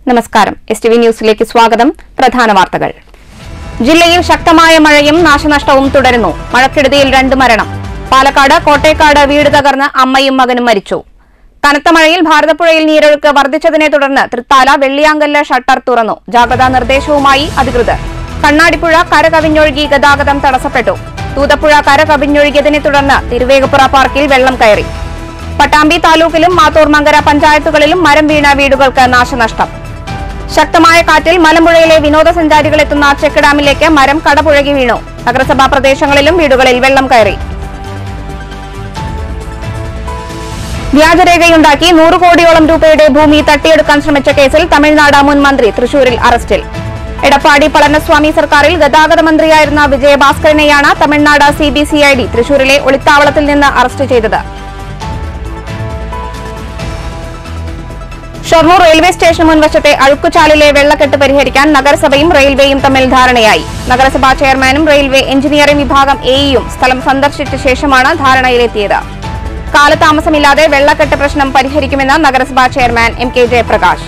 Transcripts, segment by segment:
നമസ്കാരം S T V ന്യൂസിലേക്ക് സ്വാഗതം പ്രധാന വാർത്തകൾ ജില്ലയിൽ ശക്തമായ മഴയും നാശനഷ്ടവും തുടരുന്നു മഴക്കെടുതിയിൽ രണ്ട് മരണം പാലക്കാട് കോട്ടേക്കാട് വീട് തകർന്ന് അമ്മയും മകനും മരിച്ചു കനത്ത മഴയിൽ ഭാരതപ്പുഴയിൽ നീരൊഴുക്ക് വർദ്ധിച്ചതിനെ തുടർന്ന് തൃത്താല വെള്ളിയാങ്കല്ല് ഷട്ടർ തുറന്നു ജാഗ്രതാ നിർദ്ദേശവുമായി അധികൃതർ കണ്ണാടിപ്പുഴ കരകവിഞ്ഞൊഴുകി ഗതാഗതം തടസ്സപ്പെട്ടു തൂതപ്പുഴ കരകവിഞ്ഞൊഴുകിയതിനെ തുടർന്ന് തിരുവേഗപ്പുറ പാർക്കിൽ വെള്ളം കയറി പട്ടാമ്പി താലൂക്കിലും മാത്തൂർ മങ്കര പഞ്ചായത്തുകളിലും മരം വീണ വീടുകൾക്ക് നാശനഷ്ടം ശക്തമായ കാറ്റിൽ മലമ്പുഴയിലെ വിനോദസഞ്ചാരികൾ എത്തുന്ന ചെക്ക് ഡാമിലേക്ക് മരം കടപുഴകി വീണു നഗരസഭാ പ്രദേശങ്ങളിലും വീടുകളിൽ വെള്ളം കയറി വ്യാജരേഖയുണ്ടാക്കി നൂറ് കോടിയോളം രൂപയുടെ ഭൂമി തട്ടിയെടുക്കാൻ ശ്രമിച്ച കേസിൽ തമിഴ്നാട് മുൻ മന്ത്രി തൃശൂരിൽ അറസ്റ്റിൽ എടപ്പാടി പളനിസ്വാമി സർക്കാരിൽ ഗതാഗത മന്ത്രിയായിരുന്ന വിജയഭാസ്കരനെയാണ് തമിഴ്നാട് സിബിസിഐഡി തൃശൂരിലെ ഒളിത്താവളത്തിൽ നിന്ന് അറസ്റ്റ് ചെയ്തത് ഷൊർണൂർ റെയിൽവേ സ്റ്റേഷൻ മുൻവശത്തെ അഴുക്കുചാലിലെ വെള്ളക്കെട്ട് പരിഹരിക്കാൻ നഗരസഭയും റെയിൽവേയും തമ്മിൽ ധാരണയായി നഗരസഭാ ചെയർമാനും റെയിൽവേ എഞ്ചിനീയറിംഗ് വിഭാഗം എയും സ്ഥലം സന്ദർശിച്ച ശേഷമാണ് ധാരണയിലെത്തിയത് കാലതാമസമില്ലാതെ വെള്ളക്കെട്ട് പ്രശ്നം പരിഹരിക്കുമെന്ന് നഗരസഭാ ചെയർമാൻ എം കെ ജയപ്രകാശ്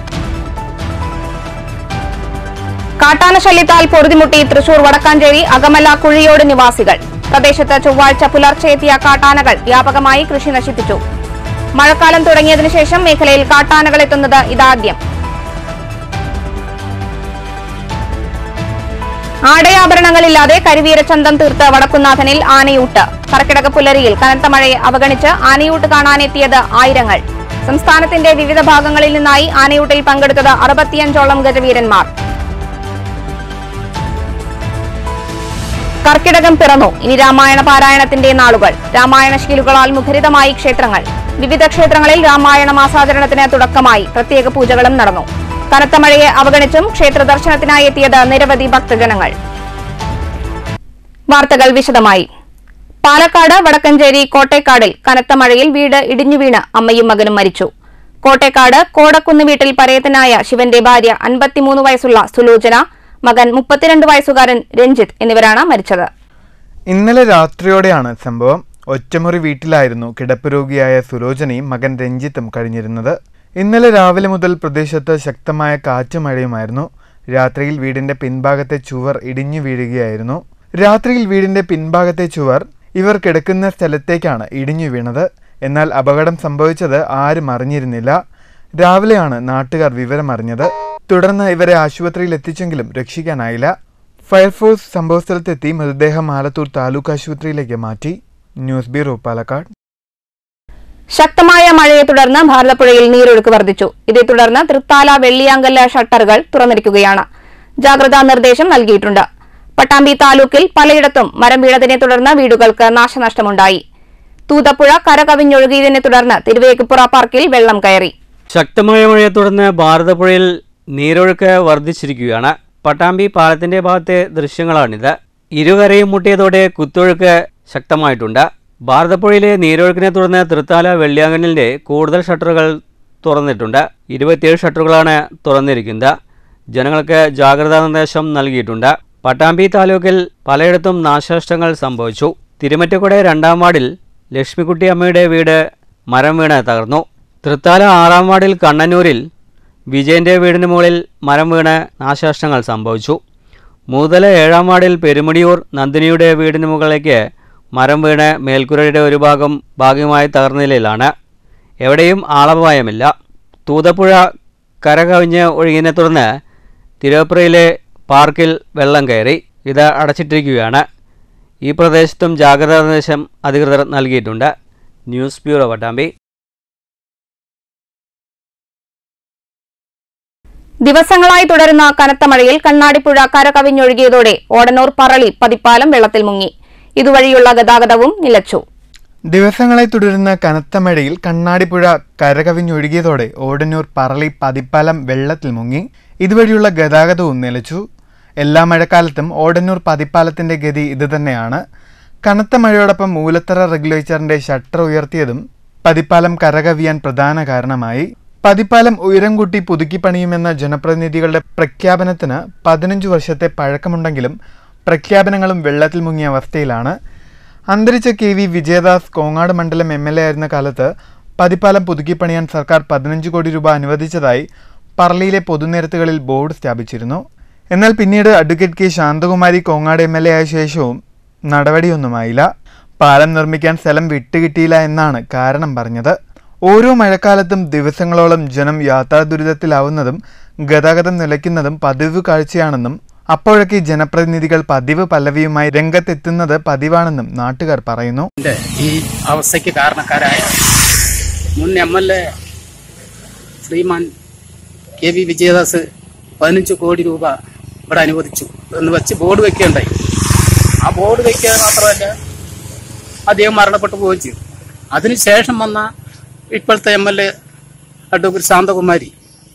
കാട്ടാന ശല്യത്താൽ പൊറുതിമുട്ടി തൃശൂർ വടക്കാഞ്ചേരി അകമല കുഴിയോട് നിവാസികൾ പ്രദേശത്ത് ചൊവ്വാഴ്ച പുലർച്ചെ എത്തിയ കാട്ടാനകൾ വ്യാപകമായി കൃഷി നശിപ്പിച്ചു മഴക്കാലം തുടങ്ങിയതിനു ശേഷം മേഖലയിൽ കാട്ടാനകൾ എത്തുന്നത് ഇതാദ്യം ആടയാഭരണങ്ങളില്ലാതെ കരിവീരചന്തം തീർത്ത് വടക്കുന്നാഥനിൽ ആനയൂട്ട് കർക്കിടക പുലരിയിൽ കനത്ത മഴയെ അവഗണിച്ച് ആനയൂട്ട് കാണാനെത്തിയത് ആയിരങ്ങൾ സംസ്ഥാനത്തിന്റെ വിവിധ ഭാഗങ്ങളിൽ നിന്നായി ആനയൂട്ടിൽ പങ്കെടുത്തത് അറുപത്തിയഞ്ചോളം ഗജവീരന്മാർ കർക്കിടകം പിറന്നു ഇനി രാമായണ പാരായണത്തിന്റെ നാളുകൾ രാമായണ ശീലുകളാൽ മുഖരിതമായി ക്ഷേത്രങ്ങൾ വിവിധ ക്ഷേത്രങ്ങളിൽ രാമായണ മാസാചരണത്തിന് തുടക്കമായി പ്രത്യേക പൂജകളും നടന്നു കനത്ത മഴയെ അവഗണിച്ചും ക്ഷേത്ര ദർശനത്തിനായി എത്തിയത് നിരവധി ഭക്തജനങ്ങൾ വാർത്തകൾ വിശദമായി പാലക്കാട് വടക്കഞ്ചേരി കോട്ടേക്കാടിൽ കനത്ത മഴയിൽ വീട് ഇടിഞ്ഞു വീണ് അമ്മയും മകനും മരിച്ചു കോട്ടേക്കാട് കോടക്കുന്ന് വീട്ടിൽ പരേതനായ ശിവന്റെ ഭാര്യ അൻപത്തിമൂന്ന് വയസ്സുള്ള സുലോചന മകൻ മുപ്പത്തിരണ്ട് വയസ്സുകാരൻ രഞ്ജിത്ത് എന്നിവരാണ് മരിച്ചത് ഇന്നലെ രാത്രിയോടെയാണ് സംഭവം ഒറ്റമുറി വീട്ടിലായിരുന്നു കിടപ്പ് രോഗിയായ സുലോചനയും മകൻ രഞ്ജിത്തും കഴിഞ്ഞിരുന്നത് ഇന്നലെ രാവിലെ മുതൽ പ്രദേശത്ത് ശക്തമായ കാറ്റും മഴയുമായിരുന്നു രാത്രിയിൽ വീടിന്റെ പിൻഭാഗത്തെ ചുവർ ഇടിഞ്ഞു വീഴുകയായിരുന്നു രാത്രിയിൽ വീടിന്റെ പിൻഭാഗത്തെ ചുവർ ഇവർ കിടക്കുന്ന സ്ഥലത്തേക്കാണ് ഇടിഞ്ഞു വീണത് എന്നാൽ അപകടം സംഭവിച്ചത് ആരും അറിഞ്ഞിരുന്നില്ല രാവിലെയാണ് നാട്ടുകാർ വിവരമറിഞ്ഞത് തുടർന്ന് ഇവരെ ആശുപത്രിയിൽ എത്തിച്ചെങ്കിലും രക്ഷിക്കാനായില്ല ഫയർഫോഴ്സ് സംഭവസ്ഥലത്തെത്തി മൃതദേഹം ആലത്തൂർ താലൂക്ക് ആശുപത്രിയിലേക്ക് മാറ്റി ന്യൂസ് ബ്യൂറോ പാലക്കാട് ശക്തമായ മഴയെ തുടർന്ന് ഭാരതപ്പുഴയിൽ നീരൊഴുക്ക് വർദ്ധിച്ചു ഇതേ തുടർന്ന് തൃത്താല വെള്ളിയാങ്കല്ല് ഷട്ടറുകൾ തുറന്നിരിക്കുകയാണ് ജാഗ്രതാ നിർദ്ദേശം നൽകിയിട്ടുണ്ട് പട്ടാമ്പി താലൂക്കിൽ പലയിടത്തും മരം വീണതിനെ തുടർന്ന് വീടുകൾക്ക് നാശനഷ്ടമുണ്ടായി തൂതപ്പുഴ കരകവിഞ്ഞൊഴുകിയതിനെ തുടർന്ന് തിരുവേക്കുപ്പുറ പാർക്കിൽ വെള്ളം കയറി ശക്തമായ മഴയെ തുടർന്ന് ഭാരതപ്പുഴയിൽ നീരൊഴുക്ക് വർദ്ധിച്ചിരിക്കുകയാണ് പട്ടാമ്പി പാലത്തിന്റെ ഭാഗത്തെ ദൃശ്യങ്ങളാണിത് ഇരുകരയും മുട്ടിയതോടെ കുത്തൊഴുക്ക് ശക്തമായിട്ടുണ്ട് ഭാരതപ്പുഴയിലെ നീരൊഴുക്കിനെ തുടർന്ന് തൃത്താല വെള്ളിയാങ്കലിന്റെ കൂടുതൽ ഷട്ടറുകൾ തുറന്നിട്ടുണ്ട് ഇരുപത്തിയേഴ് ഷട്ടറുകളാണ് തുറന്നിരിക്കുന്നത് ജനങ്ങൾക്ക് ജാഗ്രതാ നിർദ്ദേശം നൽകിയിട്ടുണ്ട് പട്ടാമ്പി താലൂക്കിൽ പലയിടത്തും നാശനഷ്ടങ്ങൾ സംഭവിച്ചു തിരുമറ്റക്കുട രണ്ടാം വാർഡിൽ ലക്ഷ്മിക്കുട്ടി അമ്മയുടെ വീട് മരം വീണ് തകർന്നു തൃത്താല ആറാം വാർഡിൽ കണ്ണന്നൂരിൽ വിജയന്റെ വീടിന് മുകളിൽ മരം വീണ് നാശനഷ്ടങ്ങൾ സംഭവിച്ചു മൂതല ഏഴാം വാർഡിൽ പെരുമുടിയൂർ നന്ദിനിയുടെ വീടിന് മുകളിലേക്ക് മരം വീണ് മേൽക്കുരയുടെ ഒരു ഭാഗം ഭാഗികമായി തകർന്ന നിലയിലാണ് എവിടെയും ആളപായമില്ല തൂതപ്പുഴ കരകവിഞ്ഞ് ഒഴുകിയതിനെ തുടർന്ന് തിരുവപ്പുറയിലെ പാർക്കിൽ വെള്ളം കയറി ഇത് അടച്ചിട്ടിരിക്കുകയാണ് ഈ പ്രദേശത്തും ജാഗ്രതാ നിർദ്ദേശം അധികൃതർ നൽകിയിട്ടുണ്ട് ന്യൂസ് ബ്യൂറോ പട്ടാമ്പി ദിവസങ്ങളായി തുടരുന്ന കനത്ത മഴയിൽ കണ്ണാടിപ്പുഴ കരകവിഞ്ഞൊഴുകിയതോടെ ഓടനൂർ പറളി പതിപ്പാലം വെള്ളത്തിൽ മുങ്ങി ഇതുവഴിയുള്ള ഗതാഗതവും നിലച്ചു ദിവസങ്ങളായി തുടരുന്ന കനത്ത മഴയിൽ കണ്ണാടിപ്പുഴ കരകവിഞ്ഞൊഴുകിയതോടെ ഓടന്നൂർ പറളി പതിപ്പാലം വെള്ളത്തിൽ മുങ്ങി ഇതുവഴിയുള്ള ഗതാഗതവും നിലച്ചു എല്ലാ മഴക്കാലത്തും ഓടന്നൂർ പതിപ്പാലത്തിന്റെ ഗതി ഇതുതന്നെയാണ് കനത്ത മഴയോടൊപ്പം മൂലത്തറ റെഗുലേറ്ററിന്റെ ഷട്ടർ ഉയർത്തിയതും പതിപ്പാലം കരകവിയാൻ പ്രധാന കാരണമായി പതിപ്പാലം ഉയരം കൂട്ടി പുതുക്കി പണിയുമെന്ന ജനപ്രതിനിധികളുടെ പ്രഖ്യാപനത്തിന് പതിനഞ്ച് വർഷത്തെ പഴക്കമുണ്ടെങ്കിലും പ്രഖ്യാപനങ്ങളും വെള്ളത്തിൽ മുങ്ങിയ അവസ്ഥയിലാണ് അന്തരിച്ച കെ വി വിജയദാസ് കോങ്ങാട് മണ്ഡലം എം എൽ എ ആയിരുന്ന കാലത്ത് പതിപ്പാലം പുതുക്കിപ്പണിയാൻ സർക്കാർ പതിനഞ്ച് കോടി രൂപ അനുവദിച്ചതായി പറളിയിലെ പൊതുനിരത്തുകളിൽ ബോർഡ് സ്ഥാപിച്ചിരുന്നു എന്നാൽ പിന്നീട് advocate K Shanthakumari Kongad M L A ആയ ശേഷവും നടപടിയൊന്നുമായില്ല പാലം നിർമ്മിക്കാൻ സ്ഥലം വിട്ടുകിട്ടിയില്ല എന്നാണ് കാരണം പറഞ്ഞത് ഓരോ മഴക്കാലത്തും ദിവസങ്ങളോളം ജനം യാത്രാ ദുരിതത്തിലാവുന്നതും ഗതാഗതം നിലയ്ക്കുന്നതും പതിവ് കാഴ്ചയാണെന്നും അപ്പോഴൊക്കെ ജനപ്രതിനിധികൾ പതിവ് പല്ലവിയുമായി രംഗത്തെത്തുന്നത് പതിവാണെന്നും നാട്ടുകാർ പറയുന്നു ന്റെ ഈ അവസ്ഥയ്ക്ക് കാരണക്കാരായ മുൻ M L A Shriman K V Vijayadas പതിനഞ്ച് കോടി രൂപ ഇവിടെ അനുവദിച്ചു എന്ന് വെച്ച് ബോർഡ് വെക്കുകയുണ്ടായി ആ ബോർഡ് വെക്കുക മാത്രമല്ല അദ്ദേഹം മരണപ്പെട്ടു പോവുകയും ചെയ്തു അതിനുശേഷം വന്ന ഇപ്പോഴത്തെ M L A advocate Shanthakumari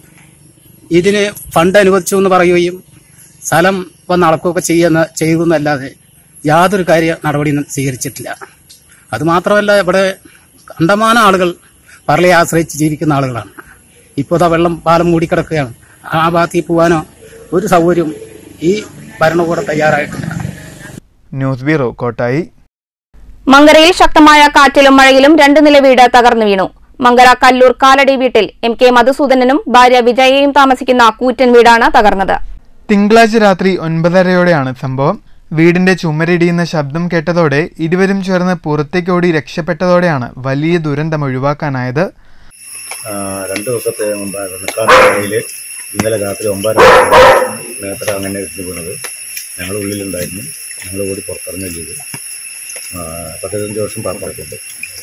ഇതിന് ഫണ്ട് അനുവദിച്ചു എന്ന് പറയുകയും സ്ഥലം വന്ന് അളക്കുകയൊക്കെ ചെയ്യുന്ന ചെയ്യുന്നല്ലാതെ യാതൊരു കാര്യ നടപടിയും സ്വീകരിച്ചിട്ടില്ല അതുമാത്രമല്ല ഇവിടെ കണ്ടമാനം ആളുകൾ പറളയെ ആശ്രയിച്ച് ജീവിക്കുന്ന ആളുകളാണ് ഇപ്പോൾ ഇതാ വെള്ളം പാലം മൂടിക്കിടക്കുകയാണ് ആ ഭാഗത്തേക്ക് പോകാനോ ഒരു സൗകര്യം ഈ ഭരണകൂടം തയ്യാറായിട്ടില്ല ന്യൂസ് ബ്യൂറോ കോട്ടായി മങ്കരയിൽ ശക്തമായ കാറ്റിലും മഴയിലും രണ്ട് നില വീട് തകർന്നു വീണു മങ്കര കല്ലൂർ കാലടി വീട്ടിൽ എം കെ മധുസൂദനനും ഭാര്യ വിജയയും താമസിക്കുന്ന കൂറ്റൻ വീടാണ് തകർന്നത് തിങ്കളാഴ്ച രാത്രി ഒൻപതരയോടെയാണ് സംഭവം വീടിന്റെ ചുമരിടിയുന്ന ശബ്ദം കേട്ടതോടെ ഇരുവരും ചേർന്ന് പുറത്തേക്കോടി രക്ഷപ്പെട്ടതോടെയാണ് വലിയ ദുരന്തം ഒഴിവാക്കാനായത് ആ, രണ്ട് ദിവസത്തെ മുമ്പാണ് നിൽക്കാത്ത വേളയിൽ ഇന്നലെ രാത്രി ഒമ്പതര നേത്ര അങ്ങനെ ഇട്ട് വീണത് ഞങ്ങൾ ഉള്ളിലുണ്ടായിരുന്നു ഞങ്ങൾ കൂടി പുറത്തിറങ്ങുകയും ചെയ്തു ആ, പതിനഞ്ച് വർഷം പാർപ്പായിട്ടുണ്ട്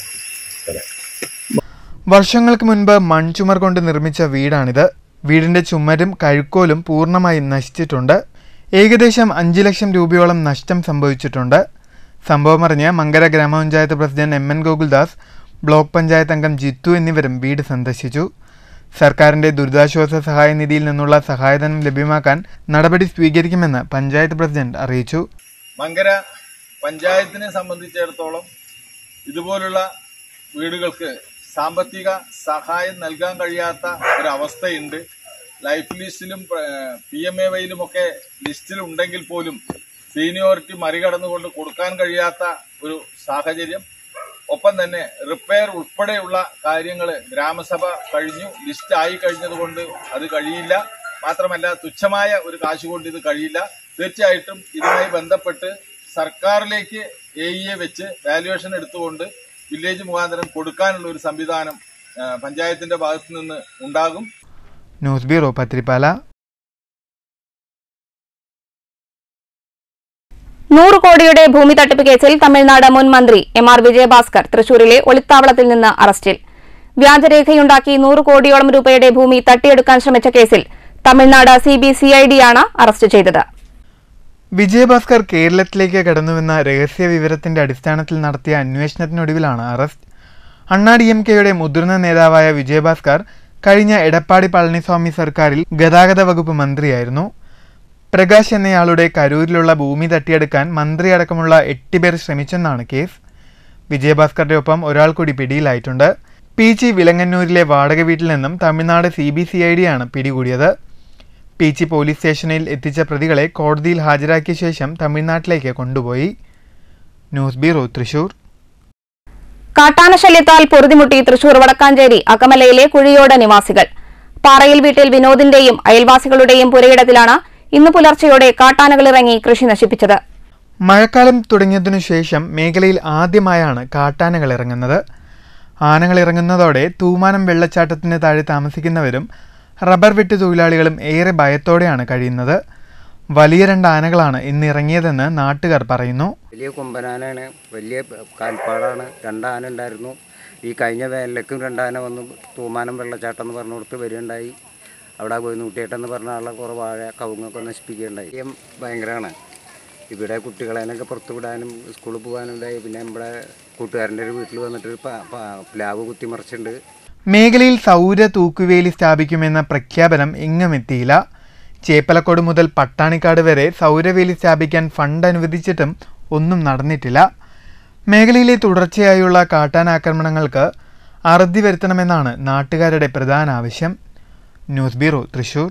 അതെ വർഷങ്ങൾക്ക് മുൻപ് മൺചുമർ കൊണ്ട് നിർമ്മിച്ച വീടാണിത് വീടിന്റെ ചുമരും കഴുക്കോലും പൂർണ്ണമായും നശിച്ചിട്ടുണ്ട് ഏകദേശം അഞ്ച് ലക്ഷം രൂപയോളം നഷ്ടം സംഭവിച്ചിട്ടുണ്ട് സംഭവമറിഞ്ഞ് Mankara grama panchayat president M N Gokuldas block panchayat അംഗം ജിത്തു എന്നിവരും വീട് സന്ദർശിച്ചു സർക്കാരിന്റെ ദുരിതാശ്വാസ സഹായ നിധിയിൽ നിന്നുള്ള സഹായധനം ലഭ്യമാക്കാൻ നടപടി സ്വീകരിക്കുമെന്ന് പഞ്ചായത്ത് പ്രസിഡന്റ് അറിയിച്ചു മങ്കര പഞ്ചായത്തിനെ സംബന്ധിച്ചിടത്തോളം ഇതുപോലുള്ള വീടുകൾക്ക് സാമ്പത്തിക സഹായം നൽകാൻ കഴിയാത്ത ഒരവസ്ഥയുണ്ട് ലൈഫ് ലിസ്റ്റിലും പി എം എ വൈയിലുമൊക്കെ ലിസ്റ്റിൽ ഉണ്ടെങ്കിൽ പോലും സീനിയോറിറ്റി മറികടന്നുകൊണ്ട് കൊടുക്കാൻ കഴിയാത്ത ഒരു സാഹചര്യം ഒപ്പം തന്നെ റിപ്പയർ ഉൾപ്പെടെയുള്ള കാര്യങ്ങൾ ഗ്രാമസഭ കഴിഞ്ഞു ലിസ്റ്റ് ആയി കഴിഞ്ഞതുകൊണ്ട് അത് കഴിയില്ല മാത്രമല്ല തുച്ഛമായ ഒരു കാശ് കൊണ്ട് ഇത് കഴിയില്ല തീർച്ചയായിട്ടും ഇതുമായി ബന്ധപ്പെട്ട് സർക്കാരിലേക്ക് എ ഇയെ വെച്ച് വാല്യുവേഷൻ എടുത്തുകൊണ്ട് വില്ലേജ് മുഖാന്തരം കൊടുക്കാനുള്ള ഒരു സംവിധാനം ആ, പഞ്ചായത്തിന്റെ ഭാഗത്തു നിന്ന് ഉണ്ടാകും ന്യൂസ് ബ്യൂറോ പത്രിപ്പാല നൂറ് കോടിയുടെ ഭൂമി തട്ടിപ്പ് കേസിൽ തമിഴ്നാട് മുൻ മന്ത്രി എം ആർ വിജയഭാസ്കർ തൃശൂരിലെ ഒളിത്താവളത്തിൽ നിന്ന് അറസ്റ്റിൽ വ്യാജരേഖയുണ്ടാക്കി നൂറ് കോടിയോളം രൂപയുടെ ഭൂമി തട്ടിയെടുക്കാൻ ശ്രമിച്ച കേസിൽ Tamil Nadu C B C I ഡിയാണ് അറസ്റ്റ് ചെയ്തത് വിജയഭാസ്കർ കേരളത്തിലേക്ക് കടന്നുവെന്ന രഹസ്യ വിവരത്തിന്റെ അടിസ്ഥാനത്തിൽ നടത്തിയ അന്വേഷണത്തിനൊടുവിലാണ് അറസ്റ്റ് അണ്ണാ ഡി എം കെയുടെ മുതിർന്ന നേതാവായ വിജയഭാസ്കർ കഴിഞ്ഞ എടപ്പാടി പളനിസ്വാമി സർക്കാരിൽ ഗതാഗത വകുപ്പ് മന്ത്രിയായിരുന്നു പ്രകാശ് എന്നയാളുടെ കരൂരിലുള്ള ഭൂമി തട്ടിയെടുക്കാൻ മന്ത്രി അടക്കമുള്ള എട്ട് പേർ ശ്രമിച്ചെന്നാണ് കേസ് വിജയഭാസ്കറുടെ ഒപ്പം ഒരാൾ കൂടി പിടിയിലായിട്ടുണ്ട് പീച്ചി വിലങ്ങന്നൂരിലെ വാടക വീട്ടിൽ നിന്നും Tamil Nadu C B C I ഡിയാണ് പിടികൂടിയത് പീച്ചി പോലീസ് സ്റ്റേഷനിൽ എത്തിച്ച പ്രതികളെ കോടതിയിൽ ഹാജരാക്കിയ ശേഷം തമിഴ്നാട്ടിലേക്ക് കൊണ്ടുപോയി ന്യൂസ് ബ്യൂറോ തൃശൂർ കാട്ടാനശല്യത്താൽ പൊറുതിമുട്ടി തൃശൂർ വടക്കാഞ്ചേരി അകമലയിലെ കുഴിയോട് നിവാസികൾ പാറയിൽ വീട്ടിൽ വിനോദിന്റെയും അയൽവാസികളുടെയും പുരയിടത്തിലാണ് ഇന്ന് പുലർച്ചെയോടെ കാട്ടാനകൾ ഇറങ്ങി കൃഷി നശിപ്പിച്ചത് മഴക്കാലം തുടങ്ങിയതിനു ശേഷം മേഖലയിൽ ആദ്യമായാണ് കാട്ടാനകൾ ഇറങ്ങുന്നത് ആനകൾ ഇറങ്ങുന്നതോടെ തൂമാനം വെള്ളച്ചാട്ടത്തിന് താഴെ താമസിക്കുന്നവരും റബ്ബർ വെട്ട് തൊഴിലാളികളും ഏറെ ഭയത്തോടെയാണ് കഴിയുന്നത് വലിയ രണ്ട് ആനകളാണ് ഇന്ന് ഇറങ്ങിയതെന്ന് നാട്ടുകാർ പറയുന്നു വലിയ കൊമ്പനാനയാണ് വലിയ കാൽപ്പാടാണ് രണ്ടാന ഉണ്ടായിരുന്നു ഈ കഴിഞ്ഞ വേനലിലേക്കും രണ്ടാന വന്ന് തൂമാനം വെള്ളച്ചാട്ടം എന്ന് പറഞ്ഞു കൊടുത്ത് വരികയുണ്ടായി അവിടെ പോയി നൂറ്റിയെട്ടെന്ന് പറഞ്ഞ ആളെ കുറേ വാഴ കവുങ്ങൊക്കെ നശിപ്പിക്കുകയുണ്ടായി ഈ ഭയങ്കരമാണ് ഇവിടെ കുട്ടികളെനൊക്കെ പുറത്ത് വിടാനും സ്കൂളിൽ പോകാനും ഉണ്ടായി പിന്നെ നമ്മുടെ കൂട്ടുകാരൻ്റെ ഒരു വീട്ടിൽ വന്നിട്ടൊരു പ- പ- പ്ലാവ് കുത്തിമറിച്ചിട്ടുണ്ട് മേഖലയിൽ സൗര തൂക്കുവേലി സ്ഥാപിക്കുമെന്ന പ്രഖ്യാപനം എങ്ങും എത്തിയില്ല ചേപ്പലക്കോട് മുതൽ പട്ടാണിക്കാട് വരെ സൗരവേലി സ്ഥാപിക്കാൻ ഫണ്ട് അനുവദിച്ചിട്ടും ഒന്നും നടന്നിട്ടില്ല മേഖലയിലെ തുടർച്ചയായുള്ള കാട്ടാനാക്രമണങ്ങൾക്ക് അറുതി വരുത്തണമെന്നാണ് നാട്ടുകാരുടെ പ്രധാന ആവശ്യം ന്യൂസ് ബ്യൂറോ തൃശൂർ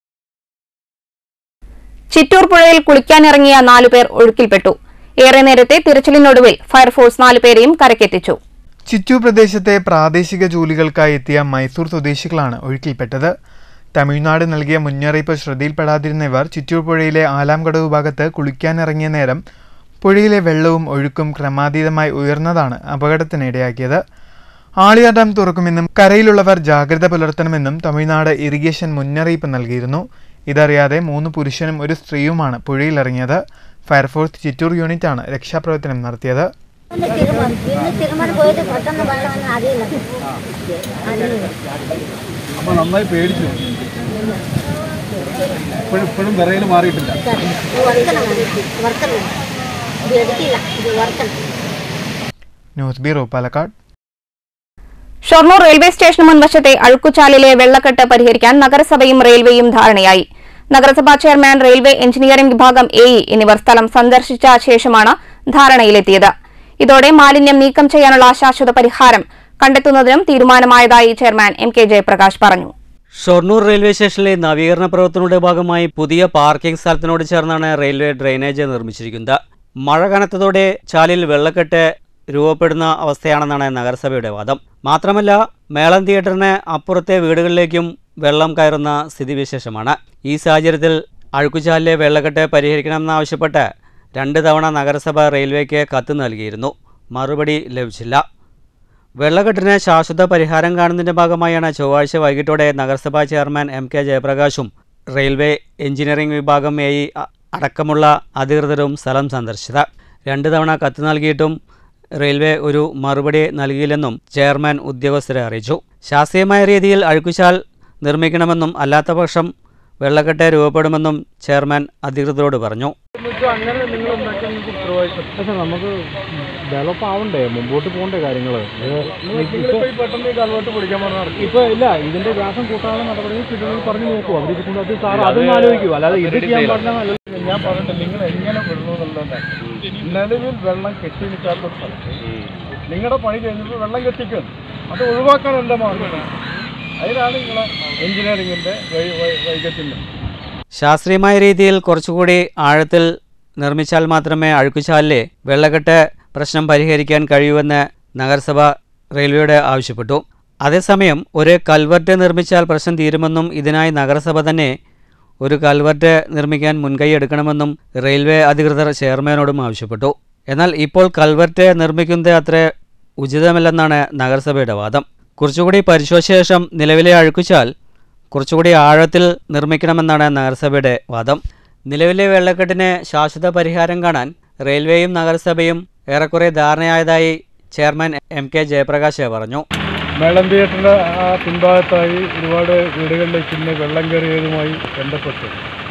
ചിറ്റൂർ പുഴയിൽ കുളിക്കാനിറങ്ങിയ നാലുപേർ ഒഴുക്കിൽപ്പെട്ടു ഏറെ നേരത്തെ തിരച്ചിലിനൊടുവിൽ ഫയർഫോഴ്സ് നാലുപേരെയും കരക്കെത്തിച്ചു ചിറ്റൂർ പ്രദേശത്തെ പ്രാദേശിക ജോലികൾക്കായി എത്തിയ മൈസൂർ സ്വദേശികളാണ് ഒഴുക്കിൽപ്പെട്ടത് തമിഴ്നാട് നൽകിയ മുന്നറിയിപ്പ് ശ്രദ്ധയിൽപ്പെടാതിരുന്ന ഇവർ ചിറ്റൂർ പുഴയിലെ ആലാംകടവ് ഭാഗത്ത് കുളിക്കാനിറങ്ങിയ നേരം പുഴയിലെ വെള്ളവും ഒഴുക്കും ക്രമാതീതമായി ഉയർന്നതാണ് അപകടത്തിനിടയാക്കിയത് ആളിയാർ ഡാം തുറക്കുമെന്നും കരയിലുള്ളവർ ജാഗ്രത പുലർത്തണമെന്നും തമിഴ്നാട് ഇറിഗേഷൻ മുന്നറിയിപ്പ് നൽകിയിരുന്നു ഇതറിയാതെ മൂന്ന് പുരുഷനും ഒരു സ്ത്രീയുമാണ് പുഴയിലിറങ്ങിയത് ഫയർഫോഴ്സ് ചിറ്റൂർ യൂണിറ്റാണ് രക്ഷാപ്രവർത്തനം നടത്തിയത് ഒന്ന് തിരുമ ഇന്ന് തിരുമല പോയിട്ട് പെട്ടെന്ന് വെള്ളം വന്ന് അറിയില്ല അറിയില്ല അപ്പൊ നന്നായി പേടിച്ചു ഇപ്പോഴും ഇപ്പോഴും വിറയിൽ മാറിയിട്ടില്ല ഇത് വറുക്കണം വറുക്കണം ഇത് എടുക്കില്ല ഇത് വറുക്കണം news bureau Palakkad Shoranur railway സ്റ്റേഷന് മുൻവശത്തെ അഴുക്കുചാലിലെ വെള്ളക്കെട്ട് പരിഹരിക്കാൻ നഗരസഭയും റെയിൽവേയും ധാരണയായി നഗരസഭാ ചെയർമാൻ റെയിൽവേ എഞ്ചിനീയറിംഗ് വിഭാഗം എ എന്നിവർ സ്ഥലം സന്ദർശിച്ച ശേഷമാണ് ധാരണയിലെത്തിയത് ഇതോടെ മാലിന്യം നീക്കം ചെയ്യാനുള്ള ശാശ്വത പരിഹാരം കണ്ടെത്തുന്നതിനും തീരുമാനമായതായി ചെയർമാൻ എം കെ ജയപ്രകാശ് പറഞ്ഞു ഷൊർണൂർ റെയിൽവേ സ്റ്റേഷനിലെ നവീകരണ പ്രവർത്തനങ്ങളുടെ ഭാഗമായി പുതിയ പാർക്കിംഗ് സ്ഥലത്തിനോട് ചേർന്നാണ് റെയിൽവേ ഡ്രെയിനേജ് നിർമ്മിച്ചിരിക്കുന്നത് മഴ കനത്തതോടെ ചാലിൽ വെള്ളക്കെട്ട് രൂപപ്പെടുന്ന അവസ്ഥയാണെന്നാണ് നഗരസഭയുടെ വാദം മാത്രമല്ല മേളം തിയേറ്ററിന് അപ്പുറത്തെ വീടുകളിലേക്കും വെള്ളം കയറുന്ന സ്ഥിതിവിശേഷമാണ് ഈ സാഹചര്യത്തിൽ അഴുക്കുചാലിലെ വെള്ളക്കെട്ട് പരിഹരിക്കണമെന്നാവശ്യപ്പെട്ട് രണ്ട് തവണ നഗരസഭ റെയിൽവേക്ക് കത്ത് നൽകിയിരുന്നു മറുപടി ലഭിച്ചില്ല വെള്ളക്കെട്ടിന് ശാശ്വത പരിഹാരം കാണുന്നതിന്റെ ഭാഗമായാണ് ചൊവ്വാഴ്ച വൈകിട്ടോടെ നഗരസഭാ ചെയർമാൻ എം കെ ജയപ്രകാശും റെയിൽവേ എഞ്ചിനീയറിംഗ് വിഭാഗം എ ഇ അ- അടക്കമുള്ള അധികൃതരും സ്ഥലം സന്ദർശിച്ചത് രണ്ട് തവണ കത്ത് നൽകിയിട്ടും റെയിൽവേ ഒരു മറുപടി നൽകിയില്ലെന്നും ചെയർമാൻ ഉദ്യോഗസ്ഥരെ അറിയിച്ചു ശാസ്ത്രീയമായ രീതിയിൽ അഴുക്കുശാൽ നിർമ്മിക്കണമെന്നും അല്ലാത്തപക്ഷം വെള്ളക്കെട്ട് രൂപപ്പെടുമെന്നും ചെയർമാൻ അധികൃതരോട് പറഞ്ഞു അങ്ങനെ നിങ്ങൾ ഉണ്ടാക്കുന്ന ഉത്തരവാദിത്തം പക്ഷെ നമുക്ക് ഡെവലപ്പ് ആവണ്ടേ മുമ്പോട്ട് പോകണ്ടേ കാര്യങ്ങൾ പെട്ടെന്ന് കൽവെട്ട് പിടിക്കാൻ പറഞ്ഞാൽ ഇപ്പൊ ഇല്ല ഇതിന്റെ വ്യാസം കൂട്ടാനുള്ള നടപടികൾ കിട്ടുമെന്ന് പറഞ്ഞു നോക്കൂ അവർക്ക് കൊണ്ട് അത് സാർ അതൊന്നും ആലോചിക്കൂ അല്ലാതെ ഇത് ചെയ്യാൻ പറഞ്ഞാൽ ഞാൻ പറഞ്ഞിട്ട് നിങ്ങൾ എങ്ങനെ വിടണമെന്നുള്ളത് നിലവിൽ വെള്ളം കെട്ടി നിൽക്കാത്ത സ്ഥലത്ത് നിങ്ങളുടെ പണി കഴിഞ്ഞപ്പോൾ വെള്ളം കെട്ടിക്കുന്നു അത് ഒഴിവാക്കാൻ എന്താ മാർഗം അതിനാണ് നിങ്ങളെ എഞ്ചിനീയറിംഗിന്റെ വൈകല്യം ശാസ്ത്രീയമായ രീതിയിൽ കുറച്ചുകൂടി ആഴത്തിൽ നിർമ്മിച്ചാൽ മാത്രമേ അഴുക്കുചാലിലെ വെള്ളക്കെട്ട് പ്രശ്നം പരിഹരിക്കാൻ കഴിയൂവെന്ന് നഗരസഭ റെയിൽവേയോട് ആവശ്യപ്പെട്ടു അതേസമയം ഒരു കൽവർട്ട് നിർമ്മിച്ചാൽ പ്രശ്നം തീരുമെന്നും ഇതിനായി നഗരസഭ തന്നെ ഒരു കൽവർട്ട് നിർമ്മിക്കാൻ മുൻകൈ എടുക്കണമെന്നും റെയിൽവേ അധികൃതർ ചെയർമാനോടും ആവശ്യപ്പെട്ടു എന്നാൽ ഇപ്പോൾ കൽവർട്ട് നിർമ്മിക്കുന്നത് അത്ര ഉചിതമല്ലെന്നാണ് നഗരസഭയുടെ വാദം കുറച്ചുകൂടി പരിശോധിച്ച ശേഷം നിലവിലെ അഴുക്കുചാൽ കുറച്ചുകൂടി ആഴത്തിൽ നിർമ്മിക്കണമെന്നാണ് നഗരസഭയുടെ വാദം നിലവിലെ വെള്ളക്കെട്ടിന് ശാശ്വത പരിഹാരം കാണാൻ റെയിൽവേയും നഗരസഭയും ഏറെക്കുറെ ധാരണയായതായി ചെയർമാൻ എം കെ ജയപ്രകാശ് പറഞ്ഞു മേളം തിയേറ്ററിൻ്റെ ആ പിൻഭാഗത്തായി ഒരുപാട് വീടുകളിലേക്ക് ഇന്ന് വെള്ളം കയറിയതുമായി ബന്ധപ്പെട്ട്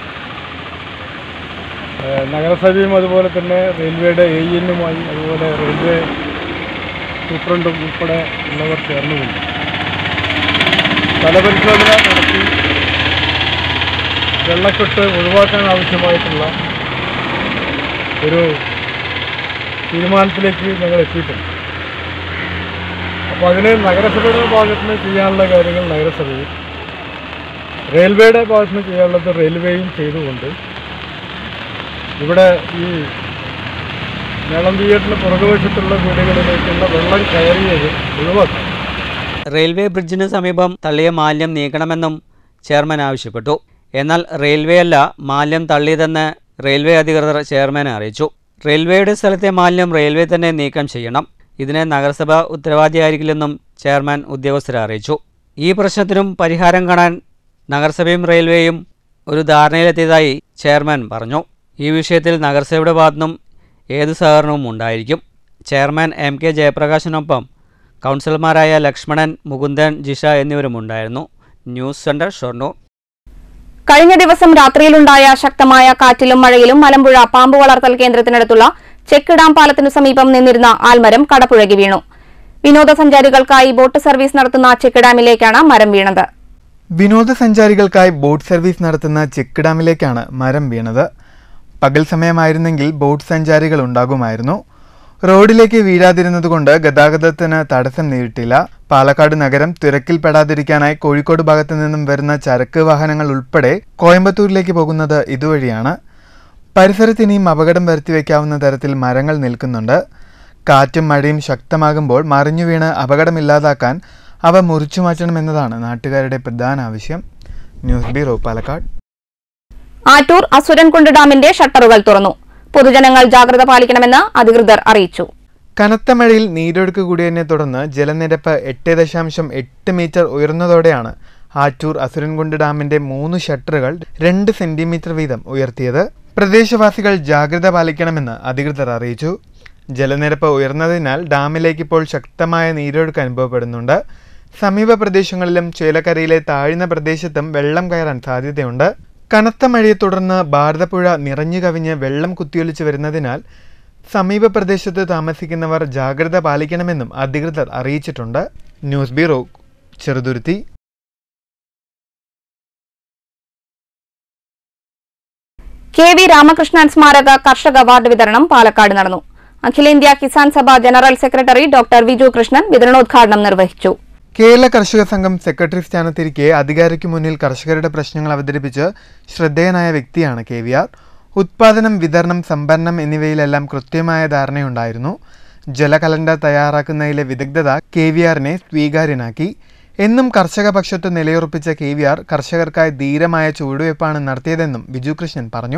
ഏഹ് നഗരസഭയും അതുപോലെ തന്നെ റെയിൽവേയുടെ എ എന്നുമായി അതുപോലെ റെയിൽവേ സൂപ്രണ്ടും ഉൾപ്പെടെ ഉള്ളവർ ചേർന്നുകൊണ്ട് സ്ഥലപരിശോധന നടത്തി വെള്ളക്കെട്ട് ഒഴിവാക്കാൻ ആവശ്യമായിട്ടുള്ള ഒരു തീരുമാനത്തിലേക്ക് ഞങ്ങൾ എത്തിയിട്ടുണ്ട് അപ്പോൾ അതിന് നഗരസഭയുടെ ഭാഗത്ത് നിന്ന് ചെയ്യാനുള്ള കാര്യങ്ങൾ നഗരസഭയും റെയിൽവേയുടെ ഭാഗത്ത് നിന്ന് ചെയ്യാനുള്ളത് റെയിൽവേയും ചെയ്തുകൊണ്ട് ഇവിടെ ഈ മേളം തിയേറ്ററിന് പുറകുവശത്തുള്ള വീടുകളിലേക്കുള്ള വെള്ളം കയറിയത് ഒഴിവാക്കണം റെയിൽവേ ബ്രിഡ്ജിന് സമീപം തള്ളിയ മാലിന്യം നീക്കണമെന്നും ചെയർമാൻ ആവശ്യപ്പെട്ടു എന്നാൽ റെയിൽവേ അല്ല മാലിന്യം തള്ളിയതെന്ന് റെയിൽവേ അധികൃതർ ചെയർമാനെ അറിയിച്ചു റെയിൽവേയുടെ സ്ഥലത്തെ മാലിന്യം റെയിൽവേ തന്നെ നീക്കം ചെയ്യണം ഇതിന് നഗരസഭ ഉത്തരവാദിയായിരിക്കില്ലെന്നും ചെയർമാൻ ഉദ്യോഗസ്ഥരെ അറിയിച്ചു ഈ പ്രശ്നത്തിനും പരിഹാരം കാണാൻ നഗരസഭയും റെയിൽവേയും ഒരു ധാരണയിലെത്തിയതായി ചെയർമാൻ പറഞ്ഞു ഈ വിഷയത്തിൽ നഗരസഭയുടെ ഭാഗത്തുനിന്നും ഏത് സഹകരണവും ഉണ്ടായിരിക്കും ചെയർമാൻ എം കെ ജയപ്രകാശിനൊപ്പം കൗൺസിലർമാരായ ലക്ഷ്മണൻ മുകുന്ദൻ ജിഷ എന്നിവരുമുണ്ടായിരുന്നു ന്യൂസ് സെന്റർ ഷൊർണൂർ കഴിഞ്ഞ ദിവസം രാത്രിയിലുണ്ടായ ശക്തമായ കാറ്റിലും മഴയിലും മലമ്പുഴ പാമ്പ് വളർത്തൽ കേന്ദ്രത്തിനടുത്തുള്ള ചെക്ക് ഡാം പാലത്തിനു സമീപം നിന്നിരുന്ന ആൽമരം കടപുഴകി വീണു വിനോദസഞ്ചാരികൾക്കായി ബോട്ട് സർവീസ് നടത്തുന്ന ചെക്ക് ഡാമിലേക്കാണ് മരം വീണത് വിനോദസഞ്ചാരികൾക്കായി ബോട്ട് സർവീസ് നടത്തുന്ന ചെക്ക് ഡാമിലേക്കാണ് മരം വീണത് പകൽ സമയമായിരുന്നെങ്കിൽ ബോട്ട് സഞ്ചാരികൾ ഉണ്ടാകുമായിരുന്നു റോഡിലേക്ക് വീഴാതിരുന്നതുകൊണ്ട് ഗതാഗതത്തിന് തടസ്സം നേരിട്ടില്ല പാലക്കാട് നഗരം തിരക്കിൽപ്പെടാതിരിക്കാനായി കോഴിക്കോട് ഭാഗത്തു നിന്നും വരുന്ന ചരക്ക് വാഹനങ്ങൾ ഉൾപ്പെടെ കോയമ്പത്തൂരിലേക്ക് പോകുന്നത് ഇതുവഴിയാണ് പരിസരത്ത് ഇനിയും അപകടം വരുത്തിവെക്കാവുന്ന തരത്തിൽ മരങ്ങൾ നിൽക്കുന്നുണ്ട് കാറ്റും മഴയും ശക്തമാകുമ്പോൾ മറിഞ്ഞു വീണ് അപകടമില്ലാതാക്കാൻ അവ മുറിച്ചു മാറ്റണമെന്നതാണ് നാട്ടുകാരുടെ പ്രധാന ആവശ്യം ന്യൂസ് ബ്യൂറോ പാലക്കാട് ആറ്റൂർ അസുരൻകുണ്ട് ഡാമിന്റെ ഷട്ടറുകൾ തുറന്നു പൊതുജനങ്ങൾ ജാഗ്രത പാലിക്കണമെന്ന് അധികൃതർ അറിയിച്ചു കനത്ത മഴയിൽ നീരൊഴുക്ക് കൂടിയതിനെ തുടർന്ന് ജലനിരപ്പ് എട്ട് ദശാംശം എട്ട് മീറ്റർ ഉയർന്നതോടെയാണ് ആറ്റൂർ അസുരൻകുണ്ട് ഡാമിന്റെ മൂന്ന് ഷട്ടറുകൾ രണ്ട് സെന്റിമീറ്റർ വീതം ഉയർത്തിയത് പ്രദേശവാസികൾ ജാഗ്രത പാലിക്കണമെന്ന് അധികൃതർ അറിയിച്ചു ജലനിരപ്പ് ഉയർന്നതിനാൽ ഡാമിലേക്ക് ഇപ്പോൾ ശക്തമായ നീരൊഴുക്ക് അനുഭവപ്പെടുന്നുണ്ട് സമീപ പ്രദേശങ്ങളിലും ചേലക്കരയിലെ താഴ്ന്ന പ്രദേശത്തും വെള്ളം കയറാൻ സാധ്യതയുണ്ട് കനത്ത മഴയെ തുടർന്ന് ഭാരതപ്പുഴ നിറഞ്ഞു കവിഞ്ഞ് വെള്ളം കുത്തിയൊലിച്ചു വരുന്നതിനാൽ സമീപ പ്രദേശത്ത് താമസിക്കുന്നവർ ജാഗ്രത പാലിക്കണമെന്നും അധികൃതർ അറിയിച്ചിട്ടുണ്ട് news bureau Cheruthuruthy K V Ramakrishnan സ്മാരക കർഷക അവാർഡ് വിതരണം പാലക്കാട് നടന്നു അഖിലേന്ത്യാ Kisan Sabha general secretary doctor Viju Krishnan വിതരണോദ്ഘാടനം നിർവഹിച്ചു കേരള കർഷക സംഘം സെക്രട്ടറി സ്ഥാനത്തിരിക്കെ അധികാരിക്ക് മുന്നിൽ കർഷകരുടെ പ്രശ്നങ്ങൾ അവതരിപ്പിച്ച് ശ്രദ്ധേയനായ വ്യക്തിയാണ് കെ വി ആർ ഉത്പാദനം വിതരണം സംഭരണം എന്നിവയിലെല്ലാം കൃത്യമായ ധാരണയുണ്ടായിരുന്നു ജലകലണ്ടർ തയ്യാറാക്കുന്നതിലെ വിദഗ്ധത കെ വി ആറിനെ സ്വീകാര്യനാക്കി എന്നും കർഷക പക്ഷത്ത് നിലയുറപ്പിച്ച കെ വി ആർ കർഷകർക്കായി ധീരമായ ചുവടുവയ്പ്പാണ് നടത്തിയതെന്നും ബിജു കൃഷ്ണൻ പറഞ്ഞു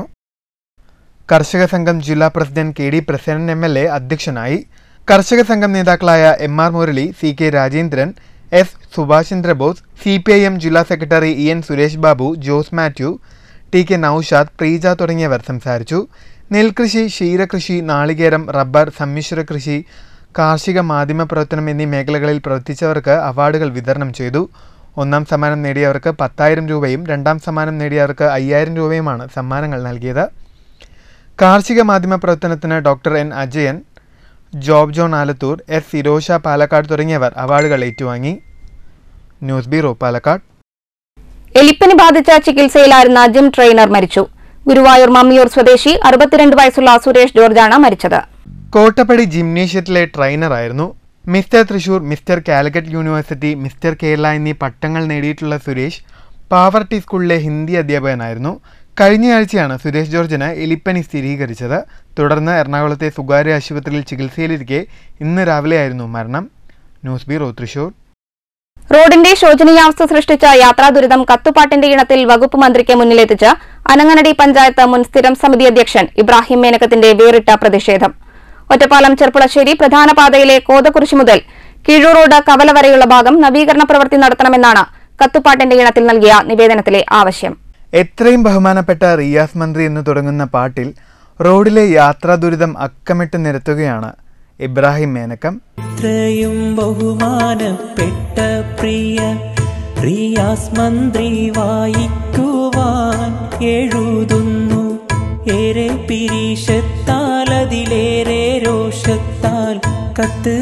കർഷക സംഘം ജില്ലാ president K D Prasannan M L A അധ്യക്ഷനായി കർഷക സംഘം നേതാക്കളായ M R Murali C K Rajendran S Subhash Chandrabose C P I M ജില്ലാ secretary E N Suresh Babu Jose Mathew T K Noushad Preeja തുടങ്ങിയവർ സംസാരിച്ചു നെൽകൃഷി ക്ഷീരകൃഷി നാളികേരം റബ്ബർ സമ്മിശ്ര കൃഷി കാർഷിക മാധ്യമ പ്രവർത്തനം എന്നീ മേഖലകളിൽ പ്രവർത്തിച്ചവർക്ക് അവാർഡുകൾ വിതരണം ചെയ്തു ഒന്നാം സമ്മാനം നേടിയവർക്ക് പത്തായിരം രൂപയും രണ്ടാം സമ്മാനം നേടിയവർക്ക് അയ്യായിരം രൂപയുമാണ് സമ്മാനങ്ങൾ നൽകിയത് കാർഷിക മാധ്യമ പ്രവർത്തനത്തിന് doctor N Ajayan Job John Alathur S Firosha Palakkad തുടങ്ങിയവർ അവാർഡുകൾ ഏറ്റുവാങ്ങി ന്യൂസ് ബ്യൂറോ പാലക്കാട് എലിപ്പനി ബാധിച്ച ചികിത്സയിലായിരുന്ന ജിം ട്രെയിനർ മരിച്ചു ഗുരുവായൂർ മമ്മിയൂർ സ്വദേശി അറുപത്തിരണ്ട് വയസ്സുള്ള സുരേഷ് ജോർജാണ് മരിച്ചത് കോട്ടപ്പടി ജിംനേഷ്യത്തിലെ ട്രെയിനറായിരുന്നു mister Thrissur mister Calicut university mister Kerala എന്നീ പട്ടങ്ങൾ നേടിയിട്ടുള്ള സുരേഷ് പാവർട്ടി സ്കൂളിലെ ഹിന്ദി അധ്യാപകനായിരുന്നു കഴിഞ്ഞയാഴ്ചയാണ് സുരേഷ് ജോർജിന് എലിപ്പനി സ്ഥിരീകരിച്ചത് തുടർന്ന് എറണാകുളത്തെ സ്വകാര്യ ആശുപത്രിയിൽ ചികിത്സയിലിരിക്കെ ഇന്ന് രാവിലെയായിരുന്നു മരണം ന്യൂസ് ബ്യൂറോ തൃശൂർ റോഡിന്റെ ശോചനീയാവസ്ഥ സൃഷ്ടിച്ച യാത്രാ ദുരിതം കത്തുപാട്ടിന്റെ ഇനത്തിൽ വകുപ്പ് മന്ത്രിക്ക് മുന്നിലെത്തിച്ച് അനങ്ങനടി പഞ്ചായത്ത് മുൻ സ്ഥിരം സമിതി അധ്യക്ഷൻ ഇബ്രാഹിം മേനക്കത്തിന്റെ വേറിട്ട പ്രതിഷേധം ഒറ്റപ്പാലം ചെർപ്പുളശ്ശേരി പ്രധാന പാതയിലെ കോതക്കുരിശ് മുതൽ കീഴൂർ റോഡ് കവല വരെയുള്ള ഭാഗം നവീകരണ പ്രവൃത്തി നടത്തണമെന്നാണ് കത്തുപാട്ടിന്റെ ഇനത്തിൽ നൽകിയ നിവേദനത്തിലെ ആവശ്യം എത്രയും ബഹുമാനപ്പെട്ട റിയാസ് മന്ത്രി എന്ന് തുടങ്ങുന്ന പാട്ടിൽ റോഡിലെ യാത്രാ ദുരിതം അക്കമിട്ട് നിരത്തുകയാണ് ഇബ്രാഹിം മേനക്കം ഇത്രയും ബഹുമാനപ്പെട്ട പ്രിയ റിയാസ് മന്ത്രി വായിക്കുവാൻ എഴുതുന്നു ഏറെ പിരീഷത്താൽ അതിലേറെ രോഷത്താൽ കത്ത്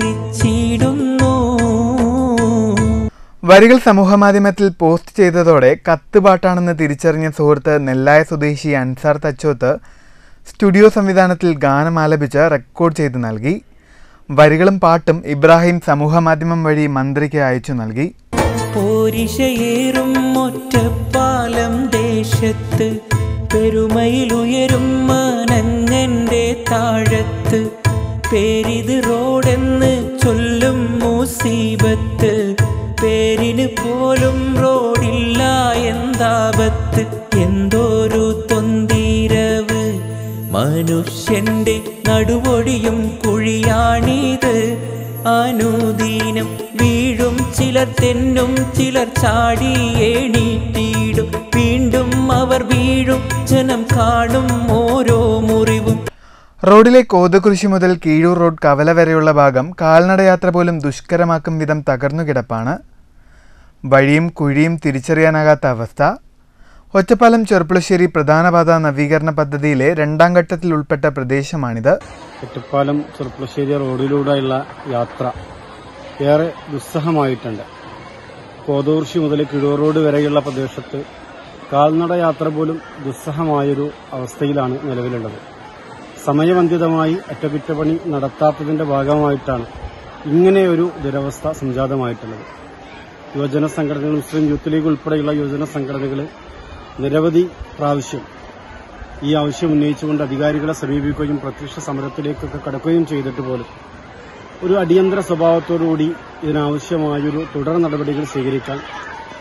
കുറിച്ചിടുന്നു വരികൾ സമൂഹമാധ്യമത്തിൽ പോസ്റ്റ് ചെയ്തതോടെ കത്ത് പാട്ടാണെന്ന് തിരിച്ചറിഞ്ഞ സുഹൃത്ത് നെല്ലായ സ്വദേശി അൻസാർ തച്ചോത്ത് സ്റ്റുഡിയോ സംവിധാനത്തിൽ ഗാനം ആലപിച്ച് റെക്കോർഡ് ചെയ്ത് നൽകി വരികളും പാട്ടും ഇബ്രാഹിം സമൂഹമാധ്യമം വഴി മന്ത്രിക്ക് അയച്ചു നൽകി പോരിശയേറും ഒറ്റപ്പാലം ദേശത്ത് പെരുമയിലുയരും മനങ്ങന്റെ താഴത്ത് പേരിത് റോഡെന്ന് ചൊല്ലും മുസീബത്ത് പേരിന് പോലും റോഡില്ല എന്താപത്ത് എന്തോരു തൊന്തീരവ് മനുഷ്യന്റെ നടുവൊടിയും കുഴിയാണിത് അനുദീനം വീഴും ചിലർ തെന്നും ചിലർ ചാടി എണീറ്റിടും വീണ്ടും അവർ വീഴും ജനം കാണും ഓരോ മുറിവും റോഡിലെ കോതകുരിശി മുതൽ കീഴൂർ റോഡ് കവല വരെയുള്ള ഭാഗം കാൽനടയാത്ര പോലും ദുഷ്കരമാക്കും വിധം തകർന്നു കിടപ്പാണ് വഴിയും കുഴിയും തിരിച്ചറിയാനാകാത്ത അവസ്ഥ ഒറ്റപ്പാലം ചെറുപ്പുളശ്ശേരി പ്രധാനപാത നവീകരണ പദ്ധതിയിലെ രണ്ടാം ഘട്ടത്തിൽ ഉൾപ്പെട്ട പ്രദേശമാണിത് ഒറ്റപ്പാലം ചെറുപ്പുളശ്ശേരി റോഡിലൂടെയുള്ള യാത്ര ഏറെ ദുസ്സഹമായിട്ടുണ്ട് കോതൂർശി മുതൽ കിഴൂർ റോഡ് വരെയുള്ള പ്രദേശത്ത് കാൽനട യാത്ര പോലും ദുസ്സഹമായൊരു അവസ്ഥയിലാണ് നിലവിലുള്ളത് സമയബന്ധിതമായി അറ്റകുറ്റപ്പണി നടത്താത്തതിന്റെ ഭാഗമായിട്ടാണ് ഇങ്ങനെ ഒരു ദുരവസ്ഥ സംജാതമായിട്ടുള്ളത് യുവജന സംഘടനകൾ മുസ്ലിം യൂത്ത് ലീഗ് ഉൾപ്പെടെയുള്ള യുവജന സംഘടനകൾ നിരവധി പ്രാവശ്യം ഈ ആവശ്യം ഉന്നയിച്ചുകൊണ്ട് അധികാരികളെ സമീപിക്കുകയും പ്രത്യക്ഷ സമരത്തിലേക്കൊക്കെ കടക്കുകയും ചെയ്തിട്ട് പോലും ഒരു അടിയന്തര സ്വഭാവത്തോടുകൂടി ഇതിനാവശ്യമായൊരു തുടർ നടപടികൾ സ്വീകരിക്കാൻ